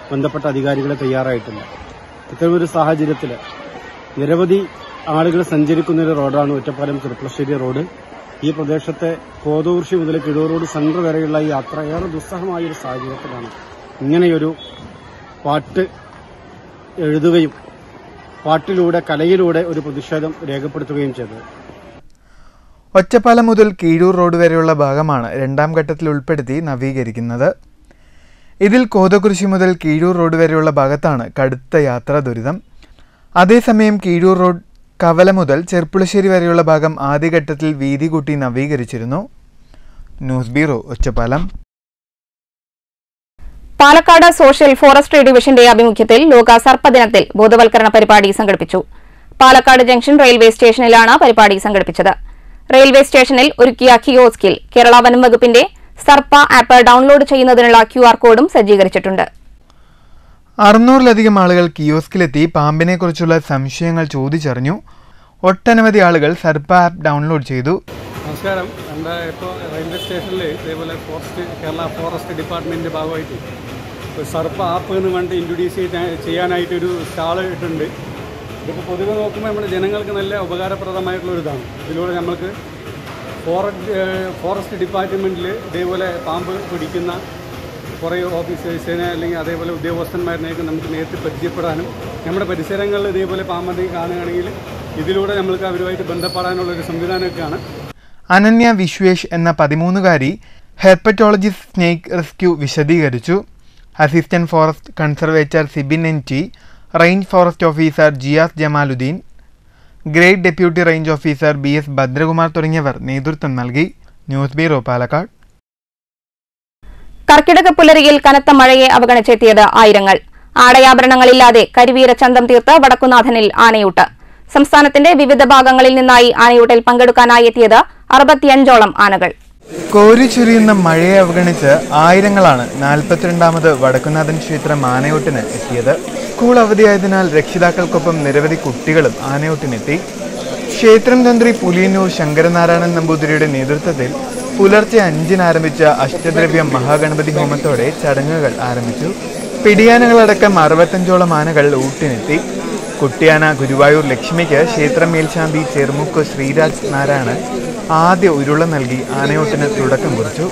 ബന്ധപ്പെട്ട അധികാരികൾ തയ്യാറായിട്ടില്ല ഇത്തരമൊരു സാഹചര്യത്തിൽ നിരവധി ആളുകൾ സഞ്ചരിക്കുന്ന ഒരു റോഡാണ് ഒറ്റപ്പാലം ചെറുപ്പളശ്ശേരി റോഡ് ഈ പ്രദേശത്തെ കോതൂർശി മുതൽ കിഴൂർ റോഡ് സെൻട്രൽ വരെയുള്ള ഈ യാത്ര ഏറെ ദുസ്സഹമായ ഒരു സാഹചര്യത്തിലാണ് ഇങ്ങനെയൊരു പാട്ട് എഴുതുകയും പാട്ടിലൂടെ കലയിലൂടെ ഒരു പ്രതിഷേധം രേഖപ്പെടുത്തുകയും ചെയ്തത് ഒറ്റപ്പാലം മുതൽ കീഴൂർ റോഡ് വരെയുള്ള ഭാഗമാണ് രണ്ടാം ഘട്ടത്തിൽ ഉൾപ്പെടുത്തി നവീകരിക്കുന്നത് ഇതിൽ കോതകുരിശി മുതൽ കീഴൂർ റോഡ് വരെയുള്ള ഭാഗത്താണ് കടുത്ത യാത്രാ ദുരിതം അതേസമയം കീഴൂർ റോഡ് കവല മുതൽ ചെർപ്പുളശ്ശേരി വരെയുള്ള ഭാഗം ആദ്യഘട്ടത്തിൽ വീതി കൂട്ടി നവീകരിച്ചിരുന്നു news bureau Ottapalam Palakkad social forestry ഡിവിഷന്റെ ആഭിമുഖ്യത്തിൽ ലോക സർപ്പദിനത്തിൽ ബോധവൽക്കരണ പരിപാടി സംഘടിപ്പിച്ചു പാലക്കാട് ജംഗ്ഷൻ റെയിൽവേ സ്റ്റേഷനിലാണ് പരിപാടി സംഘടിപ്പിച്ചത് റെയിൽവേ സ്റ്റേഷനിൽ ഒരുക്കിയ കിയോസ്കിൽ കേരള വനം വകുപ്പിന്റെ സർപ്പ ആപ്പ് ഡൌൺലോഡ് ചെയ്യുന്നതിനുള്ള ക്യു ആർ കോഡും സജ്ജീകരിച്ചിട്ടുണ്ട് അറുന്നൂറിലധികം ആളുകൾ കിയോസ്കിലെത്തി പാമ്പിനെക്കുറിച്ചുള്ള സംശയങ്ങൾ ചോദിച്ചറിഞ്ഞു ഒട്ടനവധി ആളുകൾ സർപ്പ ആപ്പ് ഡൗൺലോഡ് ചെയ്തു നമസ്കാരം നമ്മുടെ ഇപ്പോൾ റെയിൽവേ സ്റ്റേഷനിൽ ഇതേപോലെ ഫോറസ്റ്റ് കേരള ഫോറസ്റ്റ് ഡിപ്പാർട്ട്മെൻറ്റിൻ്റെ ഭാഗമായിട്ട് ഒരു സർപ്പ ആപ്പ് എന്ന് പറഞ്ഞിട്ട് ഇൻട്രൊഡ്യൂസ് ചെയ്ത- ചെയ്യാനായിട്ടൊരു സ്റ്റാൾ ഇട്ടിട്ടുണ്ട് ഇതിപ്പോൾ പൊതുവെ നോക്കുമ്പോൾ നമ്മുടെ ജനങ്ങൾക്ക് നല്ല ഉപകാരപ്രദമായിട്ടുള്ള ഒരു ഇതാണ് ഇതിലൂടെ നമ്മൾക്ക് ഫോറസ്റ്റ് ഫോറസ്റ്റ് ഡിപ്പാർട്ട്മെൻറ്റിൽ ഇതേപോലെ പാമ്പ് പിടിക്കുന്ന കുറേ ഓഫീസേഴ്സിനെ അല്ലെങ്കിൽ അതേപോലെ ഉദ്യോഗസ്ഥന്മാരിനെയൊക്കെ നമുക്ക് നേരിട്ട് പരിചയപ്പെടാനും നമ്മുടെ പരിസരങ്ങളിൽ ഇതേപോലെ പാമ്പ് കാണുകയാണെങ്കിൽ ഇതിലൂടെ നമ്മൾക്ക് അവരുമായിട്ട് ബന്ധപ്പെടാനുള്ള ഒരു സംവിധാനമൊക്കെയാണ് അനന്യ വിശ്വേഷ് എന്ന പതിമൂന്നുകാരി ഹെർപ്പറ്റോളജിസ്റ്റ് സ്നേക്ക് റെസ്ക്യൂ വിശദീകരിച്ചു assistant forest conservator Sibin N T range forest officer Jiyas Jamaluddin grade deputy range officer B S Bhadrakumar തുടങ്ങിയവർ നേതൃത്വം നൽകി ന്യൂസ് ബ്യൂറോ പാലക്കാട് കർക്കിടക പുലരിയിൽ കനത്ത മഴയെ അവഗണിച്ചെത്തിയത് ആയിരങ്ങൾ ആടയാഭരണങ്ങളില്ലാതെ കരിവീര ചന്തം തീർത്ത് വടക്കുനാഥനിൽ ആനയൂട്ട് സംസ്ഥാനത്തിന്റെ വിവിധ ഭാഗങ്ങളിൽ നിന്നായി ആനയൂട്ടിൽ പങ്കെടുക്കാനായി എത്തിയത് അറുപത്തിയഞ്ചോളം ആനകൾ കോരി ചുരിയുന്ന മഴയെ അവഗണിച്ച് ആയിരങ്ങളാണ് നാൽപ്പത്തിരണ്ടാമത് വടക്കുനാഥൻ ക്ഷേത്രം ആനയൂട്ടിന് എത്തിയത് സ്കൂൾ അവധിയായതിനാൽ രക്ഷിതാക്കൾക്കൊപ്പം നിരവധി കുട്ടികളും ആനയൂട്ടിനെത്തി ക്ഷേത്രം തന്ത്രി പുലിയന്നൂർ ശങ്കരനാരായണൻ നമ്പൂതിരിയുടെ നേതൃത്വത്തിൽ പുലർച്ചെ അഞ്ചിന് ആരംഭിച്ച അഷ്ടദ്രവ്യം മഹാഗണപതി ഹോമത്തോടെ ചടങ്ങുകൾ ആരംഭിച്ചു പിടിയാനകളടക്കം അറുപത്തഞ്ചോളം ആനകൾ ഊട്ടിനെത്തി കുട്ടിയാന ഗുരുവായൂർ ലക്ഷ്മിക്ക് ക്ഷേത്രം മേൽശാന്തി ചെറുമുക്ക് ശ്രീരാജ് നാരായണൻ ആദ്യ ഉരുള നൽകി ആനയോട്ടിന് തുടക്കം കുറിച്ചു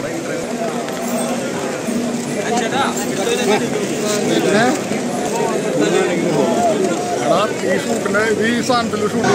ഈ ഷൂട്ടിന്റെ ഈ സാധനത്തിൽ ഷൂട്ട്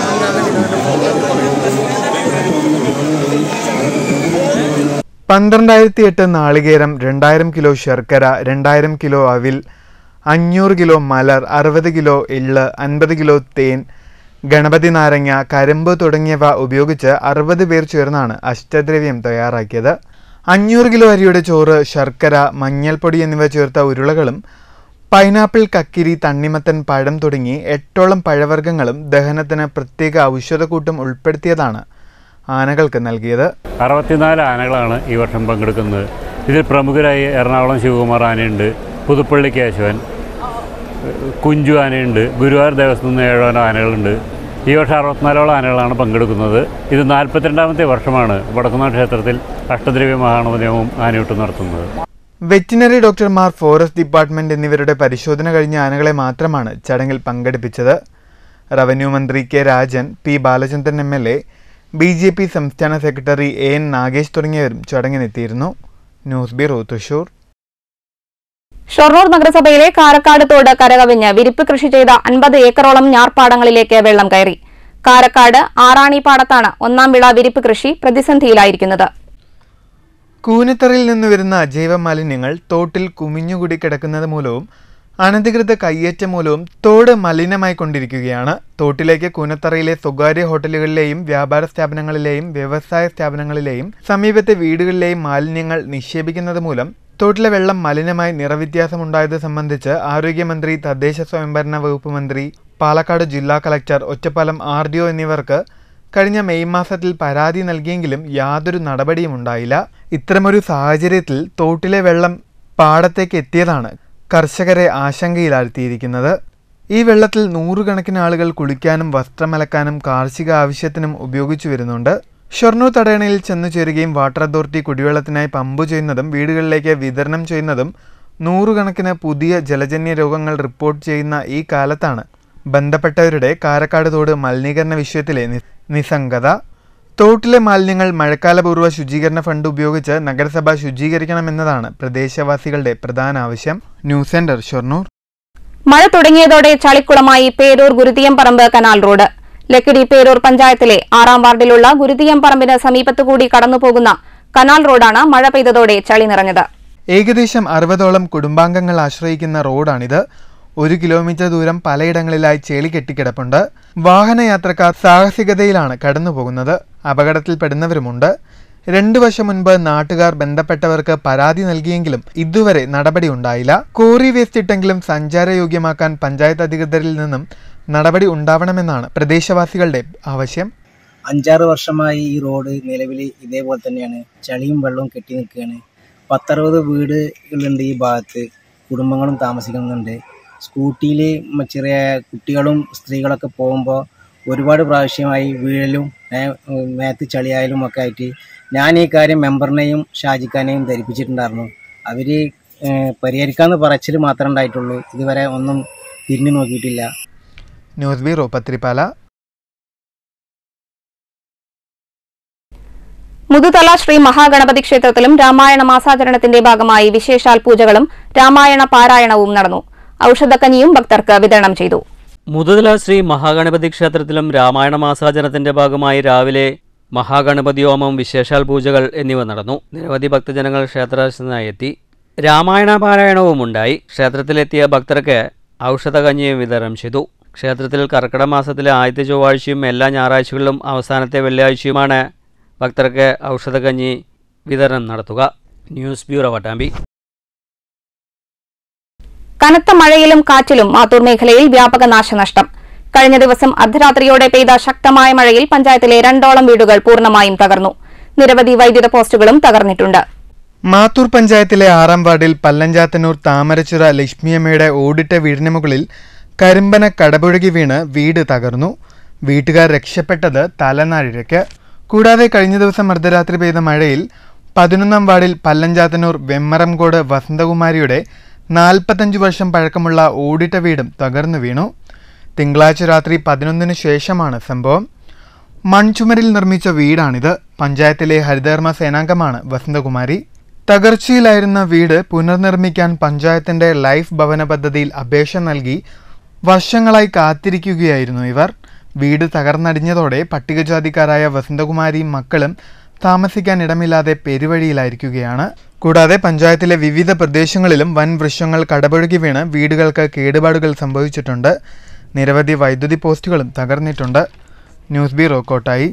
പന്ത്രണ്ടായിരത്തി എട്ട് നാളികേരം രണ്ടായിരം കിലോ ശർക്കര രണ്ടായിരം കിലോ അവിൽ അഞ്ഞൂറ് കിലോ മലർ അറുപത് കിലോ എള്ള് അൻപത് കിലോ തേൻ ഗണപതി നാരങ്ങ കരിമ്പ് തുടങ്ങിയവ ഉപയോഗിച്ച് അറുപത് പേർ ചേർന്നാണ് അഷ്ടദ്രവ്യം തയ്യാറാക്കിയത് അഞ്ഞൂറ് കിലോ അരിയുടെ ചോറ് ശർക്കര മഞ്ഞൾപ്പൊടി എന്നിവ ചേർത്ത ഉരുളകളും പൈനാപ്പിൾ കക്കിരി തണ്ണിമത്തൻ പഴം തുടങ്ങി എട്ടോളം പഴവർഗ്ഗങ്ങളും ദഹനത്തിന് പ്രത്യേക ഔഷധക്കൂട്ടും ഉൾപ്പെടുത്തിയതാണ് ആനകൾക്ക് നൽകിയത് അറുപത്തിനാല് ആനകളാണ് ഈ വർഷം പങ്കെടുക്കുന്നത് ഇതിൽ പ്രമുഖരായി എറണാകുളം ശിവകുമാർ ആനയുണ്ട് പുതുപ്പള്ളി കേശവൻ കുഞ്ചു ആനയുണ്ട് ഗുരുവായൂർ ദേവസ്വം നിന്ന് ഏഴോളം ആനകളുണ്ട് ഈ വർഷം അറുപത്തിനാലോളം ആനകളാണ് പങ്കെടുക്കുന്നത് ഇത് നാൽപ്പത്തിരണ്ടാമത്തെ വർഷമാണ് വടക്കുന്നാട് ക്ഷേത്രത്തിൽ അഷ്ടദ്രവ്യ മഹാണവദേവവും ആനയൂട്ടും നടത്തുന്നത് വെറ്റിനറി ഡോക്ടർമാർ ഫോറസ്റ്റ് ഡിപ്പാർട്ട്മെന്റ് എന്നിവരുടെ പരിശോധന കഴിഞ്ഞ ആനകളെ മാത്രമാണ് ചടങ്ങിൽ പങ്കെടുപ്പിച്ചത് റവന്യൂ മന്ത്രി K Rajan P Balachandran M L A B J P സംസ്ഥാന സെക്രട്ടറി എ എൻ നാഗേഷ് തുടങ്ങിയവരും ചടങ്ങിനെത്തിയിരുന്നു ന്യൂസ് ബ്യൂറോ തൃശൂർ ഷൊർണൂർ നഗരസഭയിലെ കാരക്കാട് തോട് കരകവിഞ്ഞ് വിരിപ്പ് കൃഷി ചെയ്ത അൻപത് ഏക്കറോളം ഞാർപ്പാടങ്ങളിലേക്ക് വെള്ളം കയറി കാരക്കാട് ആറാണി പാടത്താണ് ഒന്നാം വിള വിരിപ്പ് കൃഷി പ്രതിസന്ധിയിലായിരിക്കുന്നത് കൂനത്തറയിൽ നിന്ന് വരുന്ന അജൈവ മാലിന്യങ്ങൾ തോട്ടിൽ കുമിഞ്ഞുകൂടി കിടക്കുന്നത് മൂലവും അനധികൃത കയ്യേറ്റം മൂലവും തോട് മലിനമായി കൊണ്ടിരിക്കുകയാണ് തോട്ടിലേക്ക് കൂനത്തറയിലെ സ്വകാര്യ ഹോട്ടലുകളിലെയും വ്യാപാര സ്ഥാപനങ്ങളിലെയും വ്യവസായ സ്ഥാപനങ്ങളിലെയും സമീപത്തെ വീടുകളിലെയും മാലിന്യങ്ങൾ നിക്ഷേപിക്കുന്നത് മൂലം തോട്ടിലെ വെള്ളം മലിനമായി നിറവ്യത്യാസമുണ്ടായത് സംബന്ധിച്ച് ആരോഗ്യമന്ത്രി തദ്ദേശ സ്വയംഭരണ വകുപ്പ് മന്ത്രി പാലക്കാട് ജില്ലാ collector Ottapalam R D O എന്നിവർക്ക് കഴിഞ്ഞ മെയ് മാസത്തിൽ പരാതി നൽകിയെങ്കിലും യാതൊരു നടപടിയും ഉണ്ടായില്ല ഇത്തരമൊരു സാഹചര്യത്തിൽ തോട്ടിലെ വെള്ളം പാടത്തേക്ക് എത്തിയതാണ് കർഷകരെ ആശങ്കയിലാഴ്ത്തിയിരിക്കുന്നത് ഈ വെള്ളത്തിൽ നൂറുകണക്കിന് ആളുകൾ കുളിക്കാനും വസ്ത്രമലക്കാനും കാർഷിക ആവശ്യത്തിനും ഉപയോഗിച്ചു വരുന്നുണ്ട് ഷൊർണൂർ തടയണയിൽ ചെന്നു ചേരുകയും വാട്ടർ അതോറിറ്റി കുടിവെള്ളത്തിനായി പമ്പ് ചെയ്യുന്നതും വീടുകളിലേക്ക് വിതരണം ചെയ്യുന്നതും നൂറുകണക്കിന് പുതിയ ജലജന്യ രോഗങ്ങൾ റിപ്പോർട്ട് ചെയ്യുന്ന ഈ കാലത്താണ് ബന്ധപ്പെട്ടവരുടെ കാരക്കാട് തോട് മലിനീകരണ വിഷയത്തിലെ നി- നിസ്സംഗത തോട്ടിലെ മാലിന്യങ്ങൾ മഴക്കാലപൂർവ്വ ശുചീകരണ ഫണ്ട് ഉപയോഗിച്ച് നഗരസഭ ശുചീകരിക്കണമെന്നതാണ് പ്രദേശവാസികളുടെ പ്രധാന ആവശ്യം ന്യൂസ് സെന്റർ ഷൊർണൂർ മഴ തുടങ്ങിയതോടെ ചളിക്കുളമായി പേരൂർ ഗുരുതിയംപറമ്പ് കനാൽ റോഡ് ലക്കിടി പേരൂർ പഞ്ചായത്തിലെ ആറാം വാർഡിലുള്ള ഗുരുതിയംപറമ്പിന് സമീപത്തുകൂടി കടന്നുപോകുന്ന കനാൽ റോഡാണ് മഴ പെയ്തതോടെ ചളി നിറഞ്ഞത് ഏകദേശം അറുപതോളം കുടുംബാംഗങ്ങൾ ആശ്രയിക്കുന്ന റോഡാണിത് ഒരു കിലോമീറ്റർ ദൂരം പലയിടങ്ങളിലായി ചേളി കെട്ടിക്കിടപ്പുണ്ട് വാഹനയാത്രക്കാർ സാഹസികതയിലാണ് കടന്നുപോകുന്നത് അപകടത്തിൽപ്പെടുന്നവരുമുണ്ട് രണ്ടു വർഷം മുൻപ് നാട്ടുകാർ ബന്ധപ്പെട്ടവർക്ക് പരാതി നൽകിയെങ്കിലും ഇതുവരെ നടപടി ഉണ്ടായില്ല കോറി വേസ്റ്റ് ഇട്ടെങ്കിലും സഞ്ചാരയോഗ്യമാക്കാൻ പഞ്ചായത്ത് അധികൃതരിൽ നിന്നും നടപടി ഉണ്ടാവണമെന്നാണ് പ്രദേശവാസികളുടെ ആവശ്യം അഞ്ചാറ് വർഷമായി ഈ റോഡ് നിലവിൽ ഇതേപോലെ തന്നെയാണ് ചളിയും വെള്ളവും കെട്ടി നിൽക്കുകയാണ് പത്തറുപത് വീടുകളുണ്ട് ഈ ഭാഗത്ത് കുടുംബങ്ങളും താമസിക്കുന്നുണ്ട് സ്കൂട്ടിയിൽ ചെറിയ കുട്ടികളും സ്ത്രീകളൊക്കെ പോകുമ്പോൾ ഒരുപാട് പ്രാവശ്യമായി വീഴലും ഏ- മേത്ത് ചളിയായാലും ഒക്കെ ആയിട്ട് ഞാൻ ഈ കാര്യം മെമ്പറിനെയും ഷാജിഖാനെയും ധരിപ്പിച്ചിട്ടുണ്ടായിരുന്നു അവർ പരിഹരിക്കാമെന്ന് പറച്ചിൽ മാത്രമേ ഉണ്ടായിട്ടുള്ളൂ ഇതുവരെ ഒന്നും തിരിഞ്ഞു നോക്കിയിട്ടില്ല ന്യൂസ് ബ്യൂറോ പത്രിപ്പാല മുതുതല ശ്രീ മഹാഗണപതി ക്ഷേത്രത്തിലും രാമായണ മാസാചരണത്തിന്റെ ഭാഗമായി വിശേഷാൽ പൂജകളും രാമായണ പാരായണവും നടന്നു ഔഷധക്കഞ്ഞിയും ഭക്തർക്ക് വിതരണം ചെയ്തു മുതുതല ശ്രീ മഹാഗണപതി ക്ഷേത്രത്തിലും രാമായണ മാസാചരണത്തിന്റെ ഭാഗമായി രാവിലെ മഹാഗണപതി ഹോമം വിശേഷാൽ പൂജകൾ എന്നിവ നടന്നു നിരവധി ഭക്തജനങ്ങൾ ക്ഷേത്രദർശനത്തിനായി എത്തി രാമായണ പാരായണവും ഉണ്ടായി ക്ഷേത്രത്തിലെത്തിയ ഭക്തർക്ക് ഔഷധകഞ്ഞിയും വിതരണം ചെയ്തു ക്ഷേത്രത്തിൽ കർക്കിടക മാസത്തിലെ ആദ്യത്തെ ചൊവ്വാഴ്ചയും എല്ലാ ഞായറാഴ്ചകളിലും അവസാനത്തെ വെള്ളിയാഴ്ചയുമാണ് ഭക്തർക്ക് ഔഷധകഞ്ഞി വിതരണം നടത്തുക ന്യൂസ് ബ്യൂറോ വട്ടാമ്പി കനത്ത മഴയിലും കാറ്റിലും മാത്തൂർ മേഖലയിൽ വ്യാപക നാശനഷ്ടം കഴിഞ്ഞ ദിവസം അർദ്ധരാത്രിയോടെ പെയ്ത ശക്തമായ മഴയിൽ പഞ്ചായത്തിലെ രണ്ടോളം വീടുകൾ പൂർണ്ണമായും തകർന്നു നിരവധി വൈദ്യുത പോസ്റ്റുകളും തകർന്നിട്ടുണ്ട് മാത്തൂർ പഞ്ചായത്തിലെ ആറാം വാർഡിൽ പല്ലഞ്ചാത്തന്നൂർ താമരച്ചിറ ലക്ഷ്മിയമ്മയുടെ ഓടിട്ട വീടിന് മുകളിൽ കരിമ്പന കടപുഴകി വീണ് വീട് തകർന്നു വീട്ടുകാർ രക്ഷപ്പെട്ടത് തലനാഴിഴയ്ക്ക് കൂടാതെ കഴിഞ്ഞ ദിവസം അർദ്ധരാത്രി പെയ്ത മഴയിൽ പതിനൊന്നാം വാർഡിൽ പല്ലഞ്ചാത്തന്നൂർ വെമ്മറംകോട് വസന്തകുമാരിയുടെ നാൽപ്പത്തഞ്ച് വർഷം പഴക്കമുള്ള ഓടിട്ട വീടും തകർന്നു വീണു തിങ്കളാഴ്ച രാത്രി പതിനൊന്നിന് ശേഷമാണ് സംഭവം മൺചുമരിൽ നിർമ്മിച്ച വീടാണിത് പഞ്ചായത്തിലെ ഹരിതകർമ്മ സേനാംഗമാണ് വസന്തകുമാരി തകർച്ചയിലായിരുന്ന വീട് പുനർനിർമ്മിക്കാൻ പഞ്ചായത്തിന്റെ ലൈഫ് ഭവന പദ്ധതിയിൽ അപേക്ഷ നൽകി വർഷങ്ങളായി കാത്തിരിക്കുകയായിരുന്നു ഇവർ വീട് തകർന്നടിഞ്ഞതോടെ പട്ടികജാതിക്കാരായ വസന്തകുമാരിയും മക്കളും താമസിക്കാൻ ഇടമില്ലാതെ പെരുവഴിയിലായിരിക്കുകയാണ് കൂടാതെ പഞ്ചായത്തിലെ വിവിധ പ്രദേശങ്ങളിലും വൻ വൃക്ഷങ്ങൾ കടപുഴകി വീണ് വീടുകൾക്ക് കേടുപാടുകൾ സംഭവിച്ചിട്ടുണ്ട് നിരവധി വൈദ്യുതി പോസ്റ്റുകളും തകർന്നിട്ടുണ്ട് ന്യൂസ് ബ്യൂറോ കോട്ടായി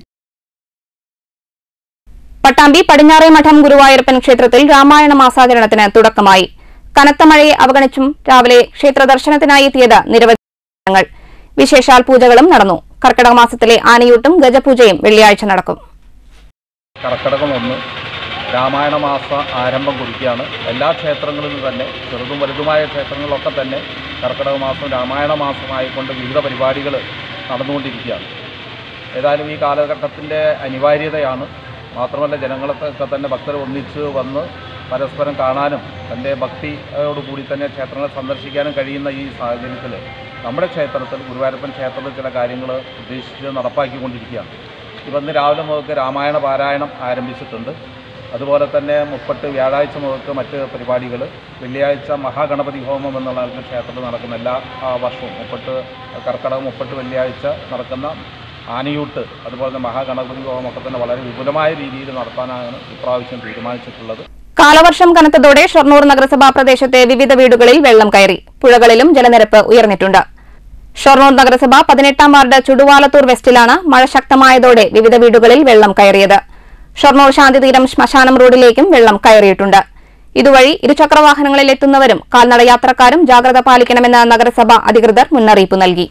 പട്ടാമ്പി പടിഞ്ഞാറേ മഠം ഗുരുവായൂരപ്പൻ ക്ഷേത്രത്തിൽ രാമായണ മാസാചരണത്തിന് തുടക്കമായി കനത്ത മഴയെ അവഗണിച്ചും രാവിലെ ക്ഷേത്ര ദർശനത്തിനായി എത്തിയത് നിരവധി ജനങ്ങൾ വിശേഷാൽ പൂജകളും നടന്നു കർക്കിടക മാസത്തിലെ ആനയൂട്ടും ഗജപൂജയും വെള്ളിയാഴ്ച നടക്കും കർക്കിടകം ഒന്ന് രാമായണ മാസ ആരംഭം കുറിക്കുകയാണ് എല്ലാ ക്ഷേത്രങ്ങളിലും തന്നെ ചെറുതും വലുതുമായ ക്ഷേത്രങ്ങളിലൊക്കെ തന്നെ കർക്കിടക മാസം രാമായണ മാസമായിക്കൊണ്ട് വിവിധ പരിപാടികൾ നടന്നുകൊണ്ടിരിക്കുകയാണ് ഏതായാലും ഈ കാലഘട്ടത്തിൻ്റെ അനിവാര്യതയാണ് മാത്രമല്ല ജനങ്ങളൊക്കെ തന്നെ ഭക്തർ ഒന്നിച്ച് വന്ന് പരസ്പരം കാണാനും തൻ്റെ ഭക്തിയോടുകൂടി തന്നെ ക്ഷേത്രങ്ങൾ സന്ദർശിക്കാനും കഴിയുന്ന ഈ സാഹചര്യത്തിൽ നമ്മുടെ ക്ഷേത്രത്തിൽ ഗുരുവായൂരപ്പൻ ക്ഷേത്രത്തിൽ ചില കാര്യങ്ങൾ ഉദ്ദേശിച്ച് നടപ്പാക്കിക്കൊണ്ടിരിക്കുകയാണ് ഇവന്ന് രാവിലെ മുതൽക്ക് രാമായണ പാരായണം ആരംഭിച്ചിട്ടുണ്ട് അതുപോലെ തന്നെ മുപ്പട്ട് വ്യാഴാഴ്ച മുതൽക്ക് മറ്റ് പരിപാടികൾ വെള്ളിയാഴ്ച മഹാഗണപതി ഹോമം എന്നുള്ള നിലയ്ക്ക് ക്ഷേത്രത്തിൽ നടക്കുന്ന എല്ലാ ആ, വർഷവും മുപ്പട്ട് കർക്കടകം മുപ്പട്ട് വെള്ളിയാഴ്ച നടക്കുന്ന ആനയൂട്ട് അതുപോലെ തന്നെ മഹാഗണപതി ഹോമമൊക്കെ തന്നെ വളരെ വിപുലമായ രീതിയിൽ നടത്താനാണ് ഇപ്രാവശ്യം തീരുമാനിച്ചിട്ടുള്ളത് കാലവർഷം കനത്തതോടെ ഷൊർണൂർ നഗരസഭാ പ്രദേശത്തെ വിവിധ വീടുകളിൽ വെള്ളം കയറി പുഴകളിലും ജലനിരപ്പ് ഉയർന്നിട്ടുണ്ട് ഷൊർണൂർ നഗരസഭ പതിനെട്ടാം വാർഡ് ചുടുവാലത്തൂർ വെസ്റ്റിലാണ് മഴ ശക്തമായതോടെ വിവിധ വീടുകളിൽ വെള്ളം കയറിയത് ഷൊർണൂർ ശാന്തിതീരം ശ്മശാനം റോഡിലേക്കും വെള്ളം കയറിയിട്ടുണ്ട് ഇതുവഴി ഇരുചക്രവാഹനങ്ങളിൽ എത്തുന്നവരും കാൽനട യാത്രക്കാരും ജാഗ്രത പാലിക്കണമെന്ന് നഗരസഭ അധികൃതർ മുന്നറിയിപ്പ് നൽകി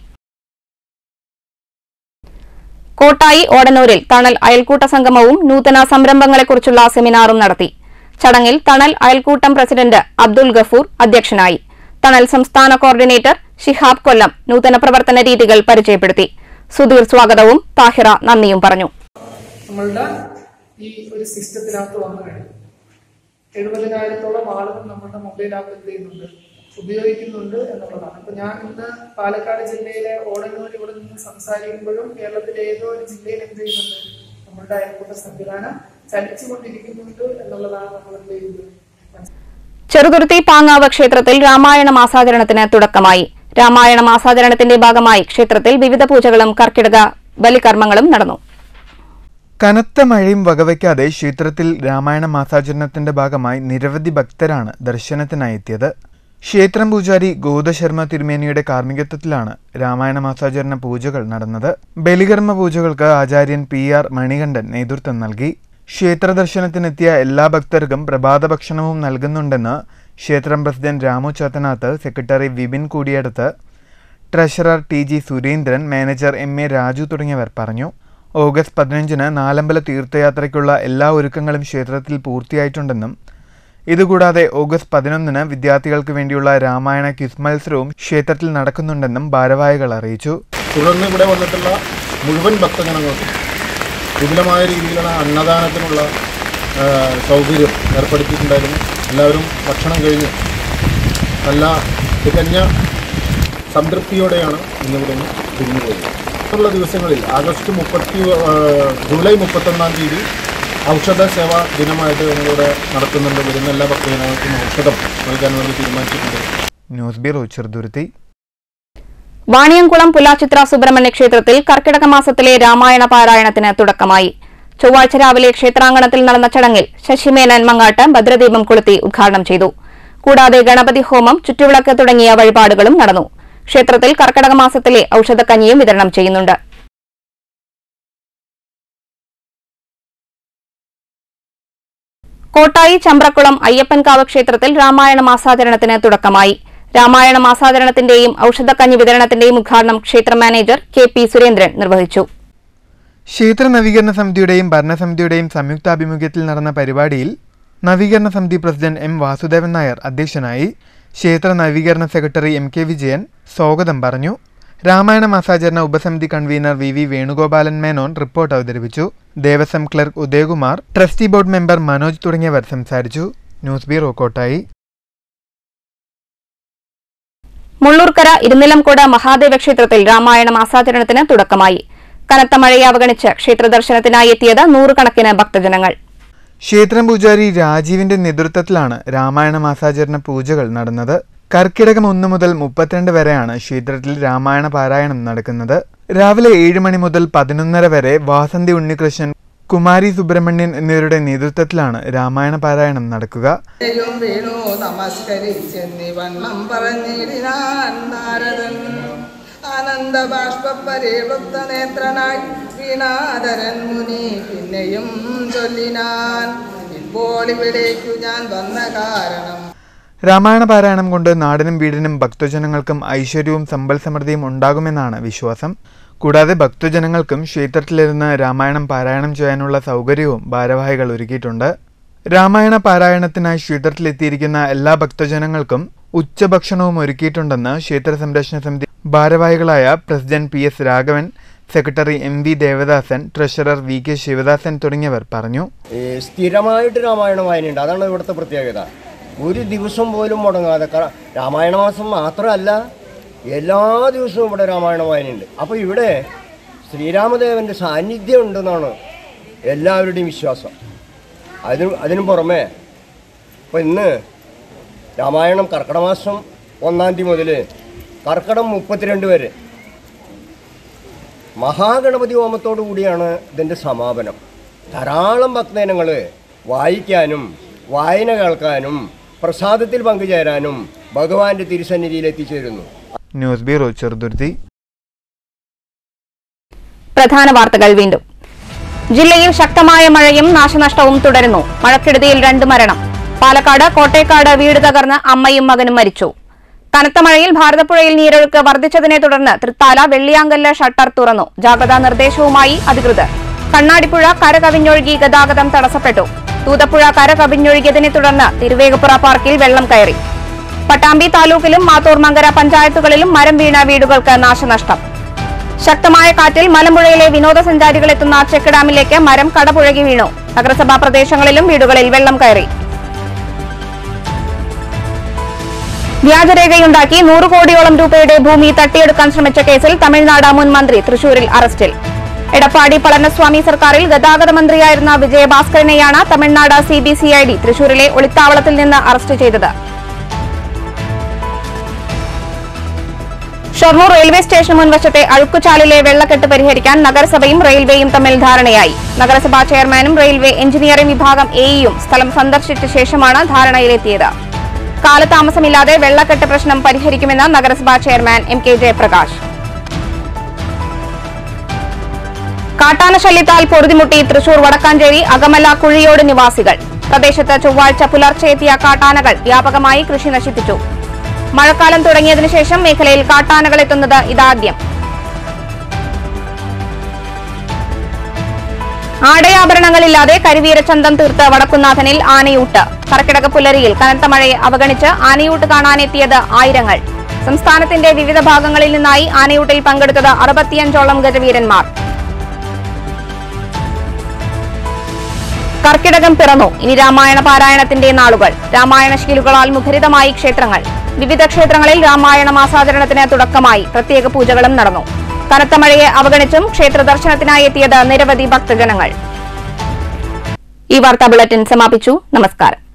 കോട്ടായി ഓടനൂരിൽ തണൽ അയൽക്കൂട്ട സംഗമവും നൂതന സംരംഭങ്ങളെക്കുറിച്ചുള്ള സെമിനാറും നടത്തി ചടങ്ങിൽ തണൽ അയൽക്കൂട്ടം പ്രസിഡന്റ് അബ്ദുൽ ഗഫൂർ അധ്യക്ഷനായി തണൽ സംസ്ഥാന കോർഡിനേറ്റർ ഷിഹാബ് കൊല്ലം നൂതന പ്രവർത്തന രീതികൾ പരിചയപ്പെടുത്തി സുധീർ സ്വാഗതവും താഹിറ നന്ദിയും പറഞ്ഞു നമ്മളുടെ ഈ ഒരു സിസ്റ്റത്തിനകത്ത് വന്നു കഴിഞ്ഞു എഴുപതിനായിരത്തോളം ആളുകൾ നമ്മുടെ മൊബൈൽ ആപ്പ് എന്ത് ചെയ്യുന്നുണ്ട് ഉപയോഗിക്കുന്നുണ്ട് എന്നുള്ളതാണ് ഇപ്പൊ ഞാൻ ഇന്ന് പാലക്കാട് ജില്ലയിലെ ഓടന്നൂർ ഇവിടെ നിന്ന് സംസാരിക്കുമ്പോഴും കേരളത്തിലെ ഏതോ ഒരു ജില്ലയിൽ എന്ത് ചെയ്യുന്നുണ്ട് നമ്മുടെ അയൽക്കൂട്ട സംവിധാനം ചലിച്ചുകൊണ്ടിരിക്കുന്നുണ്ട് എന്നുള്ളതാണ് നമ്മൾ എന്ത് ചെയ്യുന്നത് ചെറുതുരുത്തി പാങ്ങാവ് ക്ഷേത്രത്തിൽ രാമായണ മാസാചരണത്തിന് തുടക്കമായി രാമായണ മാസാചരണത്തിന്റെ ഭാഗമായി ക്ഷേത്രത്തിൽ വിവിധ പൂജകളും കർക്കിടക ബലികർമ്മങ്ങളും നടന്നു കനത്ത മഴയും വകവയ്ക്കാതെ ക്ഷേത്രത്തിൽ രാമായണ മാസാചരണത്തിന്റെ ഭാഗമായി നിരവധി ഭക്തരാണ് ദർശനത്തിനായി എത്തിയത് ക്ഷേത്രം പൂജാരി ഗോദശർമ്മ തിരുമേനിയുടെ കാർമ്മികത്വത്തിലാണ് രാമായണ മാസാചരണ പൂജകൾ നടന്നത് ബലികർമ്മ പൂജകൾക്ക് ആചാര്യൻ പി ആർ മണികണ്ഠൻ നേതൃത്വം നൽകി ക്ഷേത്ര ദർശനത്തിനെത്തിയ എല്ലാ ഭക്തർക്കും പ്രഭാത ഭക്ഷണവും നൽകുന്നുണ്ടെന്ന് ക്ഷേത്രം president Ramu Chathanath secretary Vipin Koodiyadath treasurer T G Surendran manager M A Raju തുടങ്ങിയവർ പറഞ്ഞു ഓഗസ്റ്റ് പതിനഞ്ചിന് നാലമ്പല തീർത്ഥയാത്രയ്ക്കുള്ള എല്ലാ ഒരുക്കങ്ങളും ക്ഷേത്രത്തിൽ പൂർത്തിയായിട്ടുണ്ടെന്നും ഇതുകൂടാതെ ഓഗസ്റ്റ് പതിനൊന്നിന് വിദ്യാർത്ഥികൾക്ക് വേണ്ടിയുള്ള രാമായണ ക്വിസ് മത്സരവും ക്ഷേത്രത്തിൽ നടക്കുന്നുണ്ടെന്നും ഭാരവാഹികൾ അറിയിച്ചു തുടർന്ന് ഇവിടെ വന്നിട്ടുള്ള മുഴുവൻ ഭക്തജനങ്ങൾക്കും വിപുലമായ രീതിയിലുള്ള അന്നദാനത്തിനുള്ള ആ, സൗകര്യം ഏർപ്പെടുത്തിയിട്ടുണ്ടായിരുന്നു എല്ലാവരും ഭക്ഷണം കഴിഞ്ഞ് നല്ല തികഞ്ഞ സംതൃപ്തിയോടെയാണ് ഇന്നിവിടെ നിന്ന് പിരിഞ്ഞുപോയത് ഉള്ള ദിവസങ്ങളിൽ ആഗസ്റ്റ് മുപ്പത്തി ആ, ജൂലൈ മുപ്പത്തൊന്നാം തീയതി ഔഷധ സേവാ ദിനമായിട്ട് നമ്മളിവിടെ നടത്തുന്നുണ്ട് വരുന്ന എല്ലാ ഭക്തജനങ്ങൾക്കും ഔഷധം നൽകാൻ വേണ്ടി തീരുമാനിച്ചിട്ടുണ്ട് ന്യൂസ് ബ്യൂറോ ചെറുതുരുത്തി വാണിയംകുളം പുലാച്ചിത്ര സുബ്രഹ്മണ്യ ക്ഷേത്രത്തിൽ കർക്കിടക മാസത്തിലെ രാമായണ പാരായണത്തിന് തുടക്കമായി ചൊവ്വാഴ്ച രാവിലെ ക്ഷേത്രാങ്കണത്തിൽ നടന്ന ചടങ്ങിൽ ശശിമേനൻ മങ്ങാട്ട് ഭദ്രദീപം കൊളുത്തി ഉദ്ഘാടനം ചെയ്തു കൂടാതെ ഗണപതി ഹോമം ചുറ്റുവിളക്ക് തുടങ്ങിയ വഴിപാടുകളും നടന്നു ക്ഷേത്രത്തിൽ കർക്കിടക മാസത്തിലെ ഔഷധക്കഞ്ഞിയും വിതരണം ചെയ്യുന്നുണ്ട് കോട്ടായി ചമ്പ്രക്കുളം അയ്യപ്പൻകാവ് ക്ഷേത്രത്തിൽ രാമായണ മാസാചരണത്തിന് തുടക്കമായി രാമായണ മാസാചരണത്തിന്റെയും ഔഷധക്കഞ്ഞി വിതരണത്തിന്റെയും ഉദ്ഘാടനം ക്ഷേത്ര മാനേജർ കെ പി സുരേന്ദ്രൻ നിർവഹിച്ചു ക്ഷേത്ര നവീകരണ സമിതിയുടെയും ഭരണസമിതിയുടെയും സംയുക്താഭിമുഖ്യത്തിൽ നടന്ന പരിപാടിയിൽ നവീകരണ സമിതി പ്രസിഡന്റ് എം വാസുദേവൻ നായർ അധ്യക്ഷനായി ക്ഷേത്ര നവീകരണ സെക്രട്ടറി എം കെ വിജയൻ സ്വാഗതം പറഞ്ഞു രാമായണ മാസാചരണ ഉപസമിതി convener V V Venugopalan Menon report അവതരിപ്പിച്ചു Devaswom clerk Udayakumar trustee board member Manoj തുടങ്ങിയവർ സംസാരിച്ചു ന്യൂസ് ബ്യൂറോ കോട്ടായി മുള്ളൂർക്കര ഇരുനിലംകോട് മഹാദേവ ക്ഷേത്രത്തിൽ രാമായണ മാസാചരണത്തിന് തുടക്കമായി കനത്ത മഴയെ അവഗണിച്ച് ക്ഷേത്ര ദർശനത്തിനായി എത്തിയത് നൂറുകണക്കിന് ഭക്തജനങ്ങൾ ക്ഷേത്രം പൂജാരി രാജീവിന്റെ നേതൃത്വത്തിലാണ് രാമായണ മാസാചരണ പൂജകൾ നടന്നത് കർക്കിടകം ഒന്ന് മുതൽ മുപ്പത്തിരണ്ട് വരെയാണ് ക്ഷേത്രത്തിൽ രാമായണ പാരായണം നടക്കുന്നത് രാവിലെ ഏഴ് മണി മുതൽ പതിനൊന്നര വരെ വാസന്തി ഉണ്ണികൃഷ്ണൻ കുമാരി സുബ്രഹ്മണ്യൻ എന്നിവരുടെ നേതൃത്വത്തിലാണ് രാമായണ പാരായണം നടക്കുക യും വീണു നമസ്കരിച്ചെന്നിവണ്ണം പറഞ്ഞിടിനാൻ നാരദൻ ആനന്ദ ബാഷ്പരിവൃത്ത നേത്രനായി വീണാധരൻ മുനി പിന്നെയും ചൊല്ലിനാൻ ഇപ്പോൾ ഇവിടേക്കു ഞാൻ വന്ന കാരണം രാമായണ പാരായണം കൊണ്ട് നാടിനും വീടിനും ഭക്തജനങ്ങൾക്കും ഐശ്വര്യവും സമ്പൽ സമൃദ്ധിയും ഉണ്ടാകുമെന്നാണ് വിശ്വാസം കൂടാതെ ഭക്തജനങ്ങൾക്കും ക്ഷേത്രത്തിലിരുന്ന് രാമായണം പാരായണം ചെയ്യാനുള്ള സൗകര്യവും ഭാരവാഹികൾ ഒരുക്കിയിട്ടുണ്ട് രാമായണ പാരായണത്തിനായി ക്ഷേത്രത്തിലെത്തിയിരിക്കുന്ന എല്ലാ ഭക്തജനങ്ങൾക്കും ഉച്ചഭക്ഷണവും ഒരുക്കിയിട്ടുണ്ടെന്ന് ക്ഷേത്ര സംരക്ഷണ സമിതി ഭാരവാഹികളായ president P S Raghavan secretary M V Devadasan treasurer V K Sivadasan തുടങ്ങിയവർ പറഞ്ഞു ഈ സ്ഥിരമായിട്ട് രാമായണ വായനയുണ്ട് അതാണ് ഇവിടുത്തെ പ്രത്യേകത ഒരു ദിവസം പോലും മുടങ്ങാതെ ക- രാമായണ മാസം മാത്രമല്ല എല്ലാ ദിവസവും ഇവിടെ രാമായണ വായനയുണ്ട് അപ്പോൾ ഇവിടെ ശ്രീരാമദേവൻ്റെ സാന്നിധ്യം ഉണ്ടെന്നാണ് എല്ലാവരുടെയും വിശ്വാസം അതിന് അതിനു പുറമെ ഇപ്പോൾ ഇന്ന് രാമായണം കർക്കിടമാസം ഒന്നാം തീയതി മുതൽ കർക്കിടം മുപ്പത്തിരണ്ട് വരെ മഹാഗണപതി ഹോമത്തോടു കൂടിയാണ് ഇതിൻ്റെ സമാപനം ധാരാളം ഭക്തജനങ്ങൾ വായിക്കാനും വായന കേൾക്കാനും പ്രസാദത്തിൽ പങ്കുചേരാനും ഭഗവാന്റെ തിരുസന്നിധിയിൽ എത്തിച്ചേരുന്നു ന്യൂസ് ബ്യൂറോ ചെറുതുരുത്തി പ്രധാന വാർത്തകൾ വീണ്ടും ജില്ലയിൽ ശക്തമായ മഴയും നാശനഷ്ടവും തുടരുന്നു മഴക്കെടുതിയിൽ രണ്ട് മരണം പാലക്കാട് കോട്ടേക്കാട് വീട് തകർന്ന് അമ്മയും മകനും മരിച്ചു കനത്ത മഴയിൽ ഭാരതപ്പുഴയിൽ നീരൊഴുക്ക് വർദ്ധിച്ചതിനെ തുടർന്ന് തൃത്താല വെള്ളിയാങ്കല്ല് ഷട്ടർ തുറന്നു ജാഗ്രതാ നിർദ്ദേശവുമായി അധികൃതർ കണ്ണാടിപ്പുഴ കരകവിഞ്ഞൊഴുകി ഗതാഗതം തടസ്സപ്പെട്ടു തൂതപ്പുഴ കരകവിഞ്ഞൊഴുകിയതിനെ തുടർന്ന് തിരുവേഗപ്പുറ പാർക്കിൽ വെള്ളം കയറി പട്ടാമ്പി താലൂക്കിലും മാത്തൂർ മങ്കര പഞ്ചായത്തുകളിലും മരം വീണ വീടുകൾക്ക് നാശനഷ്ടം ശക്തമായ കാറ്റിൽ മലമ്പുഴയിലെ വിനോദസഞ്ചാരികൾ എത്തുന്ന ചെക്ക് ഡാമിലേക്ക് മരം കടപുഴകി വീണു നഗരസഭാ പ്രദേശങ്ങളിലും വീടുകളിൽ വെള്ളം കയറി വ്യാജരേഖയുണ്ടാക്കി നൂറ് കോടിയോളം രൂപയുടെ ഭൂമി തട്ടിയെടുക്കാൻ ശ്രമിച്ച കേസിൽ തമിഴ്നാട് മുൻ മന്ത്രി തൃശൂരിൽ അറസ്റ്റിൽ എടപ്പാടി പളനിസ്വാമി സർക്കാരിൽ ഗതാഗത മന്ത്രിയായിരുന്ന വിജയഭാസ്കരനെയാണ് തമിഴ്നാട് സിബിസിഐഡി തൃശൂരിലെ ഒളിത്താവളത്തിൽ നിന്ന് അറസ്റ്റ് ചെയ്തത് ഷൊർണൂർ റെയിൽവേ സ്റ്റേഷൻ മുൻവശത്തെ അഴുക്കുചാലിലെ വെള്ളക്കെട്ട് പരിഹരിക്കാൻ നഗരസഭയും റെയിൽവേയും തമ്മിൽ ധാരണയായി നഗരസഭാ ചെയർമാനും റെയിൽവേ എഞ്ചിനീയറിംഗ് വിഭാഗം എയും സ്ഥലം സന്ദർശിച്ച ശേഷമാണ് ധാരണയിലെത്തിയത് കാലതാമസമില്ലാതെ വെള്ളക്കെട്ട് പ്രശ്നം പരിഹരിക്കുമെന്ന് നഗരസഭാ ചെയർമാൻ എം കെ ജയപ്രകാശ് കാട്ടാന ശല്യത്താൽ പൊറുതിമുട്ടി തൃശൂർ വടക്കാഞ്ചേരി അകമല കുഴിയോട് നിവാസികൾ പ്രദേശത്ത് ചൊവ്വാഴ്ച പുലർച്ചെ എത്തിയ കാട്ടാനകൾ വ്യാപകമായി കൃഷി നശിപ്പിച്ചു മഴക്കാലം തുടങ്ങിയതിനു ശേഷം മേഖലയിൽ കാട്ടാനകൾ എത്തുന്നത് ഇതാദ്യം ആടയാഭരണങ്ങളില്ലാതെ കരിവീരചന്തം തീർത്ത് വടക്കുന്നാഥനിൽ ആനയൂട്ട് കർക്കിടക പുലരിയിൽ കനത്ത മഴയെ അവഗണിച്ച് ആനയൂട്ട് കാണാനെത്തിയത് ആയിരങ്ങൾ സംസ്ഥാനത്തിന്റെ വിവിധ ഭാഗങ്ങളിൽ നിന്നായി ആനയൂട്ടിൽ പങ്കെടുത്തത് അറുപത്തിയഞ്ചോളം ഗജവീരന്മാർ കർക്കിടകം പിറന്നു ഇനി രാമായണ പാരായണത്തിന്റെ നാളുകൾ രാമായണ ശീലുകളാൽ മുഖരിതമായി ക്ഷേത്രങ്ങൾ വിവിധ ക്ഷേത്രങ്ങളിൽ രാമായണ മാസാചരണത്തിന് തുടക്കമായി പ്രത്യേക പൂജകളും നടന്നു കനത്ത മഴയെ അവഗണിച്ചും ക്ഷേത്ര ദർശനത്തിനായി എത്തിയത് നിരവധി ഭക്തജനങ്ങൾ ഈ വാർത്താ ബുള്ളറ്റിൻ സമാപിച്ചു നമസ്കാരം